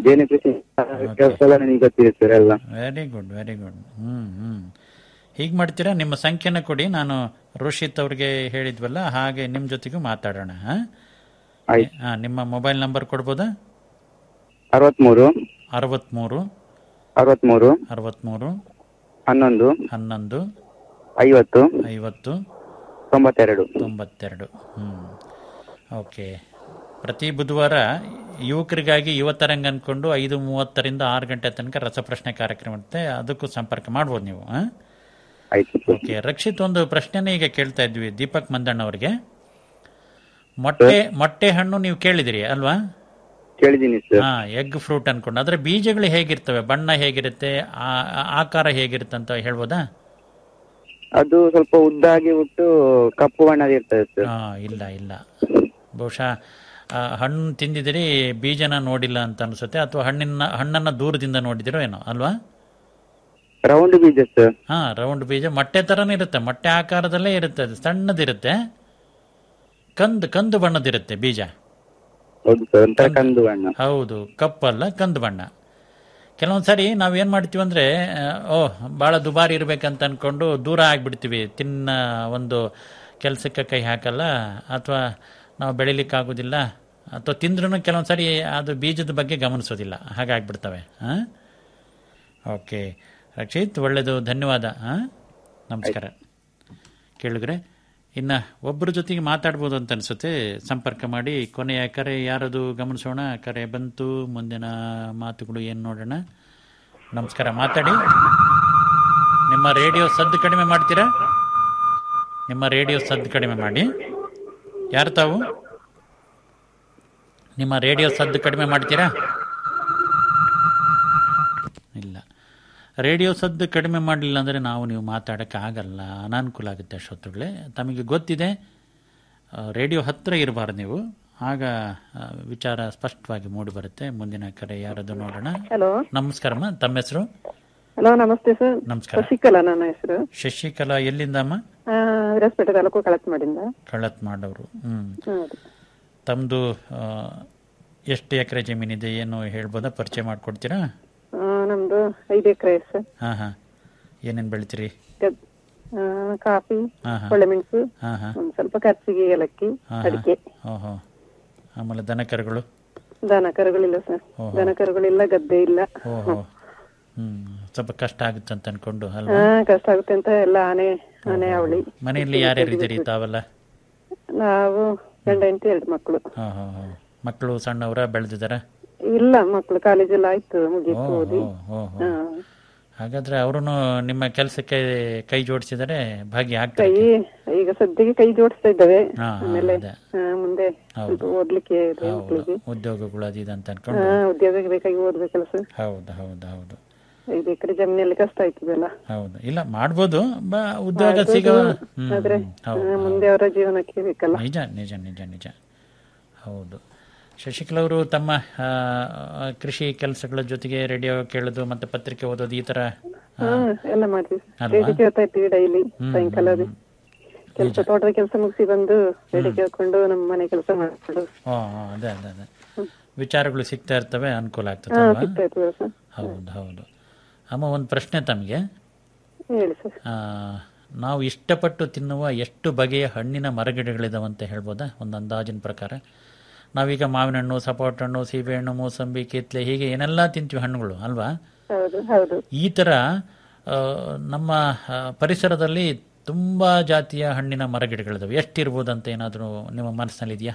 ಜೇನು ಕೃಷಿ ಕೆಲಸ ಎಲ್ಲ ನನಗೆ ಗೊತ್ತಿದೆ ಸರ್ ಎಲ್ಲ very good very good hmm hmm ಹೀಗೆ ಮಾಡ್ತೀರಾ ನಿಮ್ಮ ಸಂಖ್ಯೆನ ಕೊಡಿ ನಾನು ರೋಷಿತ್ ಅವ್ರಿಗೆ ಹೇಳಿದ್ವಲ್ಲ ಹಾಗೆ ನಿಮ್ಮ ಜೊತೆಗೂ ಮಾತಾಡೋಣ ಹಾ? ಆಯ್ತು ಹಾ, ನಿಮ್ಮ ಮೊಬೈಲ್ ನಂಬರ್ ಕೊಡ್ಬೋದಾ ಅರವತ್ಮೂರು ಅರವತ್ಮೂರು ಅರವತ್ಮೂರು ಅರವತ್ಮೂರು ಹನ್ನೊಂದು ಹನ್ನೊಂದು ಐವತ್ತು ಐವತ್ತು ತೊಂಬತ್ತೆರಡು ತೊಂಬತ್ತೆರಡು ಹ್ಮ್ ಓಕೆ ಪ್ರತಿ ಬುಧವಾರ ಯುವಕರಿಗಾಗಿ ಯುವತರಂಗ ಅನ್ಕೊಂಡು ಐದು ಮೂವತ್ತರಿಂದ ಆರು ಗಂಟೆ ತನಕ ರಸಪ್ರಶ್ನೆ ಕಾರ್ಯಕ್ರಮ ಇರುತ್ತೆ ಅದಕ್ಕೂ ಸಂಪರ್ಕ ಮಾಡ್ಬೋದು ನೀವು ಆ? ಆಯ್ತು ಸರ್ ಓಕೆ ರಕ್ಷಿತ್ ಒಂದು ಪ್ರಶ್ನೆನೇ ಈಗ ಕೇಳ್ತಾ ಇದ್ವಿ ದೀಪಕ್ ಮಂದಣ್ಣ ಅವರಿಗೆ ಮೊಟ್ಟೆ ಮೊಟ್ಟೆ ಹಣ್ಣು ನೀವು ಕೇಳಿದಿರಿ ಅಲ್ವಾ ಕೇಳಿದ್ದೀನಿ ಸರ್ ಹಾ ಎಗ್ ಫ್ರೂಟ್ ಅನ್ಕೊಂಡು ಅದ್ರ ಬೀಜಗಳು ಹೇಗಿರ್ತವೆ ಬಣ್ಣ ಹೇಗಿರುತ್ತೆ ಆ- ಆ- ಆಕಾರ ಹೇಗಿರುತ್ತೆ ಅಂತ ಹೇಳ್ಬೋದಾ ಅದು ಸ್ವಲ್ಪ ಉದ್ದಾಗಿ ಬಿಟ್ಟು ಕಪ್ಪು ಬಣ್ಣದ ಇರ್ತದೆ ಸರ್ ಹಾ ಇಲ್ಲ ಇಲ್ಲ ಬಹುಶಃ ಆ, ಹಣ್ಣು ತಿಂದಿದಿರಿ ಬೀಜನ ನೋಡಿಲ್ಲ ಅಂತ ಅನ್ಸುತ್ತೆ ಅಥವಾ ಹಣ್ಣಿನ ಹಣ್ಣನ್ನ ದೂರದಿಂದ ನೋಡಿದಿರೋ ಏನೋ ಅಲ್ವಾ ರೌಂಡ್ ಬೀಜ ಸರ್ ಹಾ ರೌಂಡ್ ಬೀಜ ಮೊಟ್ಟೆ ತರನೇ ಇರುತ್ತೆ ಮೊಟ್ಟೆ ಆಕಾರದಲ್ಲೇ ಇರುತ್ತೆ ಅದು ಸಣ್ಣದಿರುತ್ತೆ ಕಂದು ಕಂದು ಬಣ್ಣದಿರುತ್ತೆ ಬೀಜ ಹೌದು ಸರ್ ಒಂಥರ ಕಂದು ಬಣ್ಣ ಹೌದು ಕಪ್ಪಲ್ಲ ಕಂದು ಬಣ್ಣ ಕೆಲವೊಂದು ಸಾರಿ ನಾವೇನ್ ಮಾಡ್ತೀವಿ ಅಂದ್ರೆ ಆ, ಓ ಬಹಳ ದುಬಾರಿ ಇರ್ಬೇಕಂತ ಅನ್ಕೊಂಡು ದೂರ ಆಗ್ಬಿಡ್ತೀವಿ ತಿನ್ನ ಒಂದು ಕೆಲಸಕ್ಕೆ ಕೈ ಹಾಕಲ್ಲ ಅಥವಾ ನಾವು ಬೆಳಿಲಿಕ್ಕಾಗೋದಿಲ್ಲ ಅಥವಾ ತಿಂದ್ರೂ ಕೆಲವೊಂದು ಸಾರಿ ಅದು ಬೀಜದ ಬಗ್ಗೆ ಗಮನಿಸೋದಿಲ್ಲ ಹಾಗಾಗ್ಬಿಡ್ತವೆ ಹಾಂ ಓಕೆ ರಕ್ಷಿತ್ ಒಳ್ಳೆಯದು ಧನ್ಯವಾದ ಹಾಂ ನಮಸ್ಕಾರ ಕೇಳಿದ್ರೆ ಇನ್ನು ಒಬ್ಬರ ಜೊತೆಗೆ ಮಾತಾಡ್ಬೋದು ಅಂತ ಅನಿಸುತ್ತೆ ಸಂಪರ್ಕ ಮಾಡಿ ಕೊನೆಯ ಕರೆ ಯಾರದು ಗಮನಿಸೋಣ ಕರೆ ಬಂತು ಮುಂದಿನ ಮಾತುಗಳು ಏನು ನೋಡೋಣ ನಮಸ್ಕಾರ ಮಾತಾಡಿ ನಿಮ್ಮ ರೇಡಿಯೋ ಸದ್ದು ಕಡಿಮೆ ಮಾಡ್ತೀರಾ ನಿಮ್ಮ ರೇಡಿಯೋ ಸದ್ದು ಕಡಿಮೆ ಮಾಡಿ ಯಾರು ತಾವು ನಿಮ್ಮ ರೇಡಿಯೋ ಸದ್ದು ಕಡಿಮೆ ಮಾಡ್ತೀರಾ ಇಲ್ಲ ರೇಡಿಯೋ ಸದ್ದು ಕಡಿಮೆ ಮಾಡಲಿಲ್ಲ ಅಂದರೆ ನಾವು ನೀವು ಮಾತಾಡೋಕ್ಕೆ ಆಗಲ್ಲ ಅನಾನುಕೂಲ ಆಗುತ್ತೆ ಶ್ರೋತೃಗಳೇ ತಮಗೆ ಗೊತ್ತಿದೆ ಆ, ರೇಡಿಯೋ ಹತ್ತಿರ ಇರಬಾರ್ದು ನೀವು ಆಗ ಆ, ವಿಚಾರ ಸ್ಪಷ್ಟವಾಗಿ ಮೂಡಿ ಬರುತ್ತೆ ಮುಂದಿನ ಕರೆ ಯಾರದು ನೋಡೋಣ ಹಲೋ ನಮಸ್ಕಾರಮ್ಮ ತಮ್ಮ ಹೆಸರು ಹಲೋ ನಮಸ್ತೆ ಸರ್ ನಮಸ್ಕಾರ ಶಶಿಕಲಾ ನನ್ನ ಹೆಸರು ಶಶಿಕಲಾ ಎಲ್ಲಿಂದಮ್ಮ ಆ, ವಿರಾಜಪೇಟೆ ತಾಲೂಕು ಕಳತ್ಮಾಡಿಂದ ಕಳತ್ ಮಾಡೋರು ಹ್ಮ್ ಹೌದು ತಮ್ಮದು ಎಷ್ಟು ಎಕರೆ ಜಮೀನಿದೆ ಏನು ಹೇಳ್ಬೋದಾ ಪರಿಚಯ ಮಾಡಿಕೊಡ್ತೀರಾ ಆ, ನಮ್ದು ಐದು ಎಕರೆ ಸರ್ ಹಾಂ ಹಾಂ ಏನೇನು ಬೆಳಿತೀರಿ ಗದ್- ಆ, ಕಾಫಿ ಹಾಂ ಹಾಂ ಒಳ್ಳೆಮೆಣಸು ಹಾಂ ಹಾಂ ಒಂದ್ ಸ್ವಲ್ಪ ಖರ್ಚಿಗೆ ಏಲಕ್ಕಿ ಹಾಂ ಅಡಿಕೆ ಓಹೋ ಆಮೇಲೆ ದನ ಕರುಗಳು ದನ ಕರುಗಳಿಲ್ಲ ಸರ್ ಓಹೋ. ದನ ಕರುಗಳಿಲ್ಲ ಗದ್ದೆ ಇಲ್ಲ ಓಹೋ ಹ್ಮ್ ಸ್ವಲ್ಪ ಕಷ್ಟ ಆಗುತ್ತೆ ಅಂತ ಅನ್ಕೊಂಡು ಹಾ ಅಲ್ವಾ ಕಷ್ಟ ಆಗುತ್ತೆ ಅಂತ ಎಲ್ಲ ಆನೆ ಆನೆ ಅವಳಿ ಮನೆಯಲ್ಲಿ ಯಾರ್ಯಾರು ಇದ್ದೀರಿ ತಾವೆಲ್ಲ ನಾವು ಗಂಡ ಹೆಂಡತಿ ಎರಡು ಮಕ್ಕಳು ಹಾ ಹಾ ಹಾ ಮಕ್ಕಳು ಸಣ್ಣವರ ಬೆಳೆದಿದ್ದಾರ ಇಲ್ಲ ಮಕ್ಕಳು ಕಾಲೇಜೆಲ್ಲ ಆಯ್ತು ಓ ಮುಗೀತು ಓದಿ ಓ ಓ ಹಾ. ಹಾಗಾದ್ರೆ ಅವರು ನಿಮ್ಮ ಕೆಲಸಕ್ಕೆ ಕೈ ಜೋಡಿಸಿದರೆ ಭಾಗಿ ಕೈ ಆಗ್ತಾರೆ ಈಗ ಸದ್ಯಕ್ಕೆ ಕೈ ಜೋಡಿಸ್ತಾ ಇದ್ದಾವೆ ಹಾ, ಹಾ, ಆಮೇಲೆ ಅದೇ. ಆ, ಮುಂದೆ ಹೌದು. ಸ್ವಲ್ಪ ಓದ್ಲಿಕ್ಕೆ ಇದೆ ಹೌದು ಮಕ್ಕಳಿಗೆ ಉದ್ಯೋಗಗಳು ಅದು ಇದು ಅಂತ ಹಾ ಅನ್ಕೊಂಡು ಉದ್ಯೋಗಕ್ಕೆ ಬೇಕಾಗಿ ಓದ್ಬೇಕಲ್ಲ ಸರ್ ಹೌದು ಹೌದು ಹೌದು ಐದು ಎಕರೆ ಜಮೀನಲ್ಲಿ ಕಷ್ಟ ಆಯ್ತದಲ್ಲ ಹೌದು ಇಲ್ಲ ಮಾಡ್ಬೋದು ಬ ಉದ್ಯೋಗ ಸಿಗೋ ಹ್ಮ್ ಆದ್ರೆ ಹ್ಮ್, ಹೌದು ಆ, ಮುಂದೆ ಅವರ ಜೀವನಕ್ಕೆ ಬೇಕಲ್ಲ ನಿಜ ನಿಜ ನಿಜ ನಿಜ ಹೌದು ಶಶಿಕಲಾ ಅವರು ತಮ್ಮ ಆ, ಆ, ಕೃಷಿ ಕೆಲಸಗಳ ಜೊತೆಗೆ ರೇಡಿಯೋ ಕೇಳೋದು ಮತ್ತೆ ಪತ್ರಿಕೆ ಓದೋದು ಈ ತರ ಆ, ಹಾ ಎಲ್ಲ ಮಾಡ್ತೀವಿ ಅಲ್ವಾ? ರೇಡಿಯೋ ಕೇಳ್ತಾ ಇರ್ತೀವಿ ಡೈಲಿ ಹ್ಮ್, ಸಾಯಂಕಾಲ ಅದು ಕೆಲಸ ತೋಟದ ಕೆಲಸ ಮುಗಿಸಿ ಬಂದು ರೇಡಿಯೋ ಕೇಳ್ಕೊಂಡು ನಮ್ಮ ಮನೆ ಕೆಲಸ ಮಾಡ್ಕೊಂಡು ಆ, ಆ, ಅದೇ ಅದೇ ಅದೇ ವಿಚಾರಗಳು ಸಿಗ್ತಾ ಇರ್ತವೆ ಅನುಕೂಲ ಆಗ್ತದೆ ಹಾ ಅಲ್ವಾ? ಸಿಗ್ತಾ ಇರ್ತದೆ ಸರ್ ಹೌದು ಹೌದು ಅಮ್ಮ ಒಂದು ಪ್ರಶ್ನೆ ತಮಗೆ ಹೇಳಿ ಸರ್ ಆ, ನಾವು ಇಷ್ಟಪಟ್ಟು ತಿನ್ನುವ ಎಷ್ಟು ಬಗೆಯ ಹಣ್ಣಿನ ಮರಗಿಡಗಳಿದಾವಂತ ಹೇಳ್ಬೋದಾ ಒಂದು ಅಂದಾಜಿನ ಪ್ರಕಾರ ನಾವೀಗ ಮಾವಿನ ಹಣ್ಣು ಸಪೋಟ ಹಣ್ಣು ಸೀಬೆಹಣ್ಣು ಮೂಸಂಬಿ ಕಿತ್ಲೆ ಹೀಗೆ ಏನೆಲ್ಲ ತಿಂತೀವಿ ಹಣ್ಣುಗಳು ಅಲ್ವಾ ಹೌದು ಹೌದು ಈ ಥರ ಆ, ನಮ್ಮ ಆ, ಪರಿಸರದಲ್ಲಿ ತುಂಬಾ ಜಾತಿಯ ಹಣ್ಣಿನ ಮರಗಿಡಗಳಿದಾವೆ ಎಷ್ಟಿರ್ಬೋದಂತ ಏನಾದರೂ ನಿಮ್ಮ ಮನಸ್ಸಿನಲ್ಲಿ ಇದೆಯಾ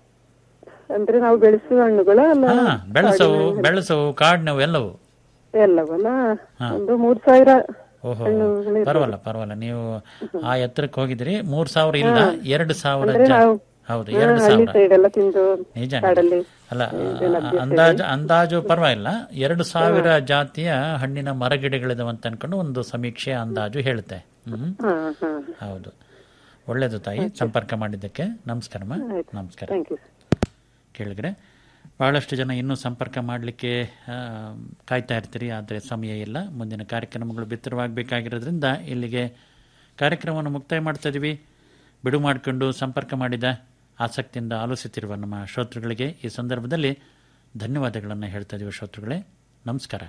ಅಂದ್ರೆ ನಾವು ಬೆಳೆಸುವ ಹಣ್ಣುಗಳು ಅಲ್ಲ ಹಾ ಬೆಳೆಸವು ಬೆಳೆಸವು ಕಾಡಿನವು ಎಲ್ಲವೂ ಎಲ್ಲವಲ್ಲ ಒಂದು ಮೂರ್ ಸಾವಿರ ಓಹೋ ಹಣ್ಣುಗಳು ಪರವಾಗಿಲ್ಲ ಪರವಾಗಿಲ್ಲ ನೀವು ಆ ಎತ್ತರಕ್ಕೆ ಹೋಗಿದ್ರಿ ಮೂರ್ ಸಾವಿರ ಇಲ್ಲ ಎರಡು ಸಾವಿರ ಅಂದ್ರೆ ಜ- ನಾವು ಹೌದು ಹಾ, ಎರಡು ಹಳ್ಳಿ ಸಾವಿರ ಸೈಡ್ ಎಲ್ಲ ತಿಂದು ನಿಜ ನಿಜ. ಕಾಡಲ್ಲಿ ಅಲ್ಲ ಆ, ಅಂದಾಜು ಅಂದಾಜು ಪರವಾಗಿಲ್ಲ ಎರಡು ಸಾವಿರ ಜಾತಿಯ ಹಣ್ಣಿನ ಮರಗಿಡಗಳಿದಾವಂತ ಅನ್ಕೊಂಡು ಒಂದು ಸಮೀಕ್ಷೆ ಅಂದಾಜು ಹೇಳುತ್ತೆ ಹ್ಮ್ ಹಾ ಹಾ ಹೌದು ಒಳ್ಳೇದು ತಾಯಿ ಸಂಪರ್ಕ ಮಾಡಿದ್ದಕ್ಕೆ ನಮಸ್ಕಾರಮ್ಮ ನಮಸ್ಕಾರ ಥ್ಯಾಂಕ್ ಯು ಕೇಳಿದ್ರೆ ಬಹಳಷ್ಟು ಜನ ಇನ್ನೂ ಸಂಪರ್ಕ ಮಾಡಲಿಕ್ಕೆ ಕಾಯ್ತಾ ಇರ್ತೀರಿ ಆದರೆ ಸಮಯ ಇಲ್ಲ ಮುಂದಿನ ಕಾರ್ಯಕ್ರಮಗಳು ಬಿತ್ತರವಾಗಬೇಕಾಗಿರೋದ್ರಿಂದ ಇಲ್ಲಿಗೆ ಕಾರ್ಯಕ್ರಮವನ್ನು ಮುಕ್ತಾಯ ಮಾಡ್ತಾ ಇದೀವಿ ಬಿಡು ಮಾಡಿಕೊಂಡು ಸಂಪರ್ಕ ಮಾಡಿದ ಆಸಕ್ತಿಯಿಂದ ಆಲೋಚಿಸುತ್ತಿರುವ ನಮ್ಮ ಶ್ರೋತೃಗಳಿಗೆ ಈ ಸಂದರ್ಭದಲ್ಲಿ ಧನ್ಯವಾದಗಳನ್ನು ಹೇಳ್ತಾ ಇದ್ದೀವಿ ಶ್ರೋತೃಗಳೇ ನಮಸ್ಕಾರ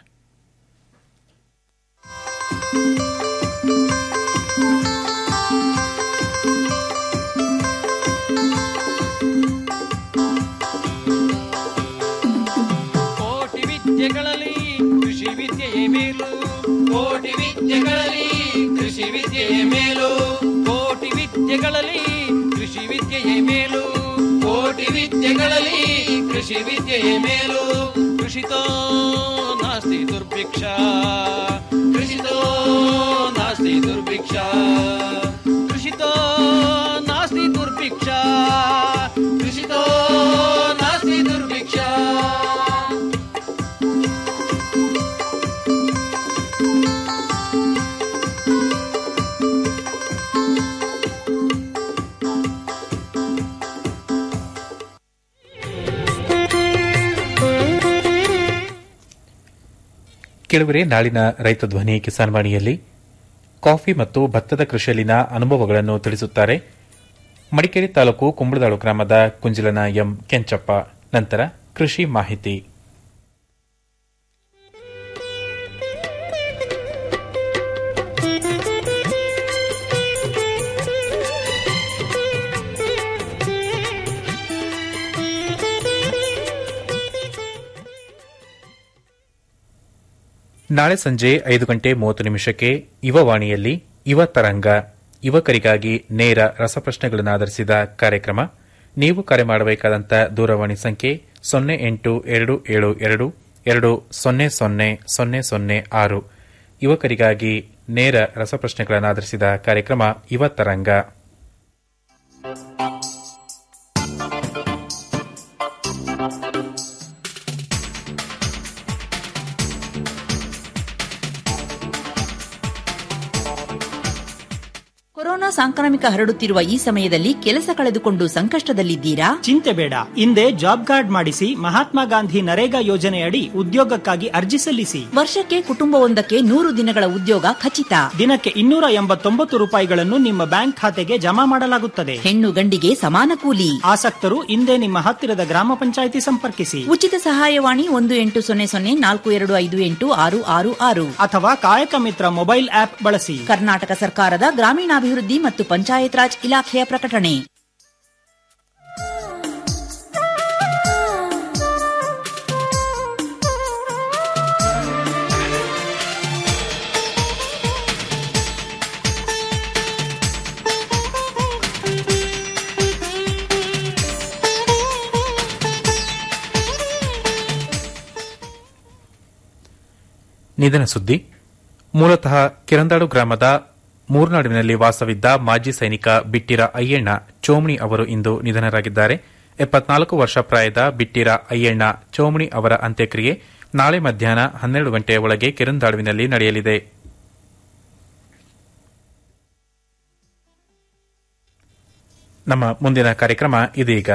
ಕೋಟಿ ವಿದ್ಯೆಗಳಲ್ಲಿ ಕೃಷಿ ವಿದ್ಯೆಯೇ ಮೇಲು ಕೋಟಿ ವಿದ್ಯೆಗಳಲ್ಲಿ ಕೃಷಿ ವಿದ್ಯೆಯೇ ಮೇಲು ಕೋಟಿ ವಿದ್ಯೆಗಳಲ್ಲಿ ಕೃಷಿ ವಿದ್ಯೆಯೇ ಮೇಲು ಕೋಟಿ ವಿದ್ಯೆಗಳಲ್ಲಿ ಕೃಷಿ ವಿದ್ಯೆಯೇ ಮೇಲು ಕೃಷಿತೋ ನಾಸ್ತಿ ದುರ್ಭಿಕ್ಷ ಕೃಷಿತೋ ನಾಸ್ತಿ ದುರ್ಭಿಕ್ಷ ಕೃಷಿತೋ ನಾಸ್ತಿ ದುರ್ಭಿಕ್ಷ ಕೃಷಿತೋ ನಾಸ್ತಿ ದುರ್ಭಿಕ್ಷ ಕೆಲವರೇ ನಾಳಿನ ರೈತ ಧ್ವನಿ ಕಿಸಾನ್ ವಾಣಿಯಲ್ಲಿ ಕಾಫಿ ಮತ್ತು ಭತ್ತದ ಕೃಷಿಯಲ್ಲಿನ ಅನುಭವಗಳನ್ನು ತಿಳಿಸುತ್ತಾರೆ ಮಡಿಕೇರಿ ತಾಲೂಕು ಕುಂಬಳದಾಳು ಗ್ರಾಮದ ಕುಂಜಿಲನ ಎಂ ಕೆಂಚಪ್ಪ ನಂತರ ಕೃಷಿ ಮಾಹಿತಿ ನಾಳೆ ಸಂಜೆ ಐದು ಗಂಟೆ ಮೂವತ್ತು ನಿಮಿಷಕ್ಕೆ ಯುವವಾಣಿಯಲ್ಲಿ ಯುವ ತರಂಗ ಯುವಕರಿಗಾಗಿ ನೇರ ರಸಪ್ರಶ್ನೆಗಳನ್ನು ಆಧರಿಸಿದ ಕಾರ್ಯಕ್ರಮ ನೀವು ಕರೆ ಮಾಡಬೇಕಾದಂಥ ದೂರವಾಣಿ ಸಂಖ್ಯೆ ಸೊನ್ನೆ ಎಂಟು ಎರಡು ಏಳು ಎರಡು ಎರಡು ಸೊನ್ನೆ ಸೊನ್ನೆ ಸೊನ್ನೆ ಸೊನ್ನೆ ಆರು ಯುವಕರಿಗಾಗಿ ನೇರ ರಸಪ್ರಶ್ನೆಗಳನ್ನು ಆಧರಿಸಿದ ಕಾರ್ಯಕ್ರಮ ಯುವ ತರಂಗ ಕೊರೋನಾ ಸಾಂಕ್ರಾಮಿಕ ಹರಡುತ್ತಿರುವ ಈ ಸಮಯದಲ್ಲಿ ಕೆಲಸ ಕಳೆದುಕೊಂಡು ಸಂಕಷ್ಟದಲ್ಲಿದ್ದೀರಾ ಚಿಂತೆ ಬೇಡ ಹಿಂದೆ ಜಾಬ್ ಕಾರ್ಡ್ ಮಾಡಿಸಿ ಮಹಾತ್ಮ ಗಾಂಧಿ ನರೇಗಾ ಯೋಜನೆಯಡಿ ಉದ್ಯೋಗಕ್ಕಾಗಿ ಅರ್ಜಿ ಸಲ್ಲಿಸಿ ವರ್ಷಕ್ಕೆ ಕುಟುಂಬವೊಂದಕ್ಕೆ ನೂರು ದಿನಗಳ ಉದ್ಯೋಗ ಖಚಿತ ದಿನಕ್ಕೆ ಇನ್ನೂರ ಎಂಬತ್ತೊಂಬತ್ತು ರೂಪಾಯಿಗಳನ್ನು ನಿಮ್ಮ ಬ್ಯಾಂಕ್ ಖಾತೆಗೆ ಜಮಾ ಮಾಡಲಾಗುತ್ತದೆ ಹೆಣ್ಣು ಗಂಡಿಗೆ ಸಮಾನ ಕೂಲಿ ಆಸಕ್ತರು ಹಿಂದೆ ನಿಮ್ಮ ಹತ್ತಿರದ ಗ್ರಾಮ ಪಂಚಾಯಿತಿ ಸಂಪರ್ಕಿಸಿ ಉಚಿತ ಸಹಾಯವಾಣಿ ಒಂದು ಎಂಟು ಸೊನ್ನೆ ಸೊನ್ನೆ ನಾಲ್ಕು ಎರಡು ಐದು ಎಂಟು ಆರು ಆರು ಆರು ಅಥವಾ ಕಾಯಕ ಮಿತ್ರ ಮೊಬೈಲ್ ಆಪ್ ಬಳಸಿ ಕರ್ನಾಟಕ ಸರ್ಕಾರದ ಗ್ರಾಮೀಣಾಭಿವೃದ್ಧಿ ಮತ್ತು ಪಂಚಾಯತ್ ರಾಜ್ ಇಲಾಖೆಯ ಪ್ರಕಟಣೆ ನಿಧನ ಸುದ್ದಿ ಮೂಲತಃ ಕಿರಂದಾಡು ಗ್ರಾಮದ ಮೂರ್ನಾಡಿನಲ್ಲಿ ವಾಸವಿದ್ದ ಮಾಜಿ ಸೈನಿಕ ಬಿಟ್ಟಿರ ಅಯ್ಯಣ್ಣ ಚೋಮಣಿ ಅವರು ಇಂದು ನಿಧನರಾಗಿದ್ದಾರೆ ಎಪ್ಪತ್ನಾಲ್ಕು ವರ್ಷ ಪ್ರಾಯದ ಬಿಟ್ಟಿರ ಅಯ್ಯಣ್ಣ ಚೋಮಣಿ ಅವರ ಅಂತ್ಯಕ್ರಿಯೆ ನಾಳೆ ಮಧ್ಯಾಹ್ನ ಹನ್ನೆರಡು ಗಂಟೆಯ ಒಳಗೆ ಕಿರಂದಾಡುವಿನಲ್ಲಿ ನಡೆಯಲಿದೆ ನಮ್ಮ ಮುಂದಿನ ಕಾರ್ಯಕ್ರಮ ಇದೀಗ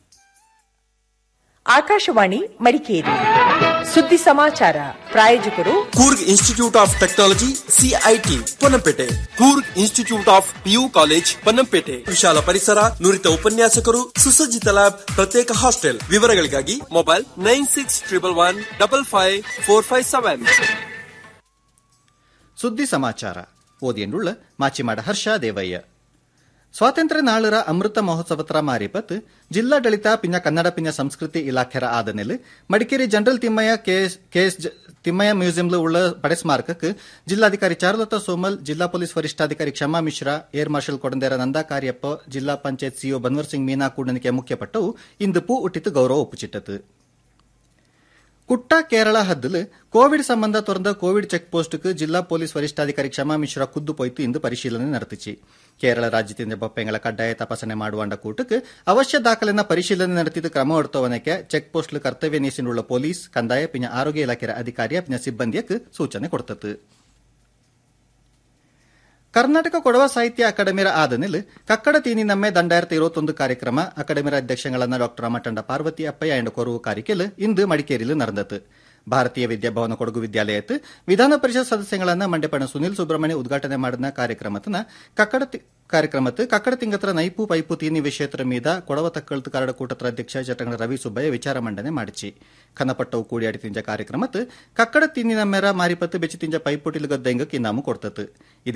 ಆಕಾಶವಾಣಿ ಮಡಿಕೇರಿ ಸುದ್ದಿ ಸಮಾಚಾರ ಪ್ರಾಯೋಜಕರು Coorg institute of technology CIT Ponnampet Coorg institute of PU college Ponnampet ವಿಶಾಲ ಪರಿಸರ ನುರಿತ ಉಪನ್ಯಾಸಕರು ಸುಸಜ್ಜಿತ ಲ್ಯಾಬ್ ಪ್ರತ್ಯೇಕ ಹಾಸ್ಟೆಲ್ ವಿವರಗಳಿಗಾಗಿ mobile nine six triple one double five four five seven ಸುದ್ದಿ ಸಮಾಚಾರ ಓದಿಯನ್ನುಳ್ಳ ಮಾಚಿಮಾಡ ಹರ್ಷ ದೇವಯ್ಯ ಸ್ವಾತಂತ್ರ್ಯ ನಾಳರ ಅಮೃತ ಮಹೋತ್ಸವತ್ರ ಮಾರಿಪತ್ ಜಿಲ್ಲಾಡಳಿತ ಪಿನ್ನ ಕನ್ನಡ ಪಿನ್ನ ಸಂಸ್ಕೃತಿ ಇಲಾಖೆರ ಆದನೆಲ್ ಮಡಿಕೇರಿ ಜನರಲ್ ತಿಮ್ಮಯ್ಯ ಕೆಎಸ್ ತಿಮ್ಮಯ್ಯ ಮ್ಯೂಸಿಯಂಲು ಉಳ್ಳ ಪಡೆ ಸ್ಮಾರಕಕ್ಕೆ ಜಿಲ್ಲಾಧಿಕಾರಿ ಚಾರುಲತಾ ಸೋಮಲ್ ಜಿಲ್ಲಾ ಪೊಲೀಸ್ ವರಿಷ್ಠಾಧಿಕಾರಿ ಕ್ಷಮಾ ಮಿಶ್ರಾ ಏರ್ ಮಾರ್ಷಲ್ ಕೊಡಂದೇರ ನಂದಾ ಕಾರ್ಯಪ್ಪ ಜಿಲ್ಲಾ ಪಂಚಾಯತ್ ಸಿಒ ಬನ್ವರ್ ಸಿಂಗ್ ಮೀನಾ ಕೂಡನಿಕೆ ಮುಖ್ಯಪಟ್ಟವು ಇಂದು ಪೂ ಉಟ್ಟಿತು ಗೌರವ ಒಪ್ಪುಚಿಟ್ಟತು ಕುಟ್ಟ ಕೇರಳ ಹದ್ದಲು ಕೋವಿಡ್ ಸಂಬಂಧ ತೊರೆದ ಕೋವಿಡ್ ಚೆಕ್ ಪೋಸ್ಟ್க்கு ಜಿಲ್ಲಾ ಪೊಲೀಸ್ ವರಿಷ್ಠಾಧಿಕಾರಿ ಕ್ಷಮಾ ಮಿಶ್ರಾ ಖುದ್ದು ಪೊಯ್ತು ಇಂದು ಪರಿಶೀಲನೆ ನಡೆತಿச்சு ಕೇರಳ ರಾಜ್ಯದಿಂದ ಬೊಪ್ಪೆಗಳ ಕಡ್ಡಾಯ ತಪಾಸಣೆ ಮಾಡುವಂಡ ಕೂಟಕ್ಕೆ ಅವಶ್ಯ ದಾಖಲೆನ ಪರಿಶೀಲನೆ ನಡೆತಿದ್ದ ಕ್ರಮ ಹೊಡ್ತವನಕ್ಕೆ ಚೆಕ್ ಪೋಸ್ಟ್ ಕರ್ತವ್ಯ ನೀಸಿನುಳ್ಳ ಪೊಲೀಸ್ ಕಂದಾಯ ಪಿನ ಆರೋಗ್ಯ ಇಲಾಖೆಯ ಅಧಿಕಾರಿಯ ಪಿನ ಸಿಬ್ಬಂದಿಯಕ್ಕೆ ಸೂಚನೆ ಕೊಡ್ತತ್ತು ಕರ್ನಾಟಕ ಕೊಡವ ಸಾಹಿತ್ಯ ಅಕಾಡೆಮಿರ ಆದನಿಲ್ ಕಕ್ಕಡ ತೀನಿ ನಮ್ಮೆ ದಂಡಾಯಿರത്തി ഇരുപത്തൊന്ന് ಕಾರ್ಯಕ್ರಮ ಅಕಾಡೆಮಿರ ಅಧ್ಯಕ್ಷಗಳನ್ನ ಡಾಕ್ಟರ್ ಅಮಟಂಡ ಪಾರ್ವತಿ ಅಪ್ಪಯ್ಯ ಎಂಡ ಕೊರವು ಕಾರಿಕೆಲ್ ಇಂದು ಮಡಿಕೇರಿಲು ನಡೆದತು ಭಾರತೀಯ ವಿದ್ಯಾಭವನ ಕೊಡಗು ವಿದ್ಯಾಲಯತ್ ವಿಧಾನ ಪರಿಷತ್ ಸದಸ್ಯಗಳನ್ನ ಮಂಡ್ಯಪಣ ಸುನಿಲ್ ಸುಬ್ರಹ್ಮಣ್ಯ ಉದ್ಘಾಟನೆ ಮಾಡಿದ ಕಾರ್ಯಕ್ರಮತನ ಕಕ್ಕಡ ತಿ- ಕಾರ್ಯಕ್ರಮತ್ ಕಕ್ಕಡ ತಿಂಗತ್ರ ನೈಪು ಪೈಪು ತೀನಿ ವಿಷಯತ್ರ ಮೀದ ಕೊಡವ ತಕ್ಕಳ್ತು ಕರಡ ಕೂಟತ್ರ ಅಧ್ಯಕ್ಷ ಜಟಂಗ ರವಿ ಸುಬ್ಬಯ್ಯ ವಿಚಾರ ಮಂಡನೆ ಮಾಡಿಚಿ ಖನಪಟ್ಟವು ಕೂಡಿಯಾಡಿ ತಿಂಜ ಕಾರ್ಯಕ್ರಮತ್ ಕಕ್ಕಡ ತಿನ್ನಿನ ಮೇರ ಮಾರಿಪತ್ತು ಬೆಚ್ಚಿ ತಿಂಜ ಪೈಪುಟಿಲು ಗದ್ದೆಂಗಕ್ಕೆ ಇನಾಮು ಕೊಡ್ತತ್ ಇದೇ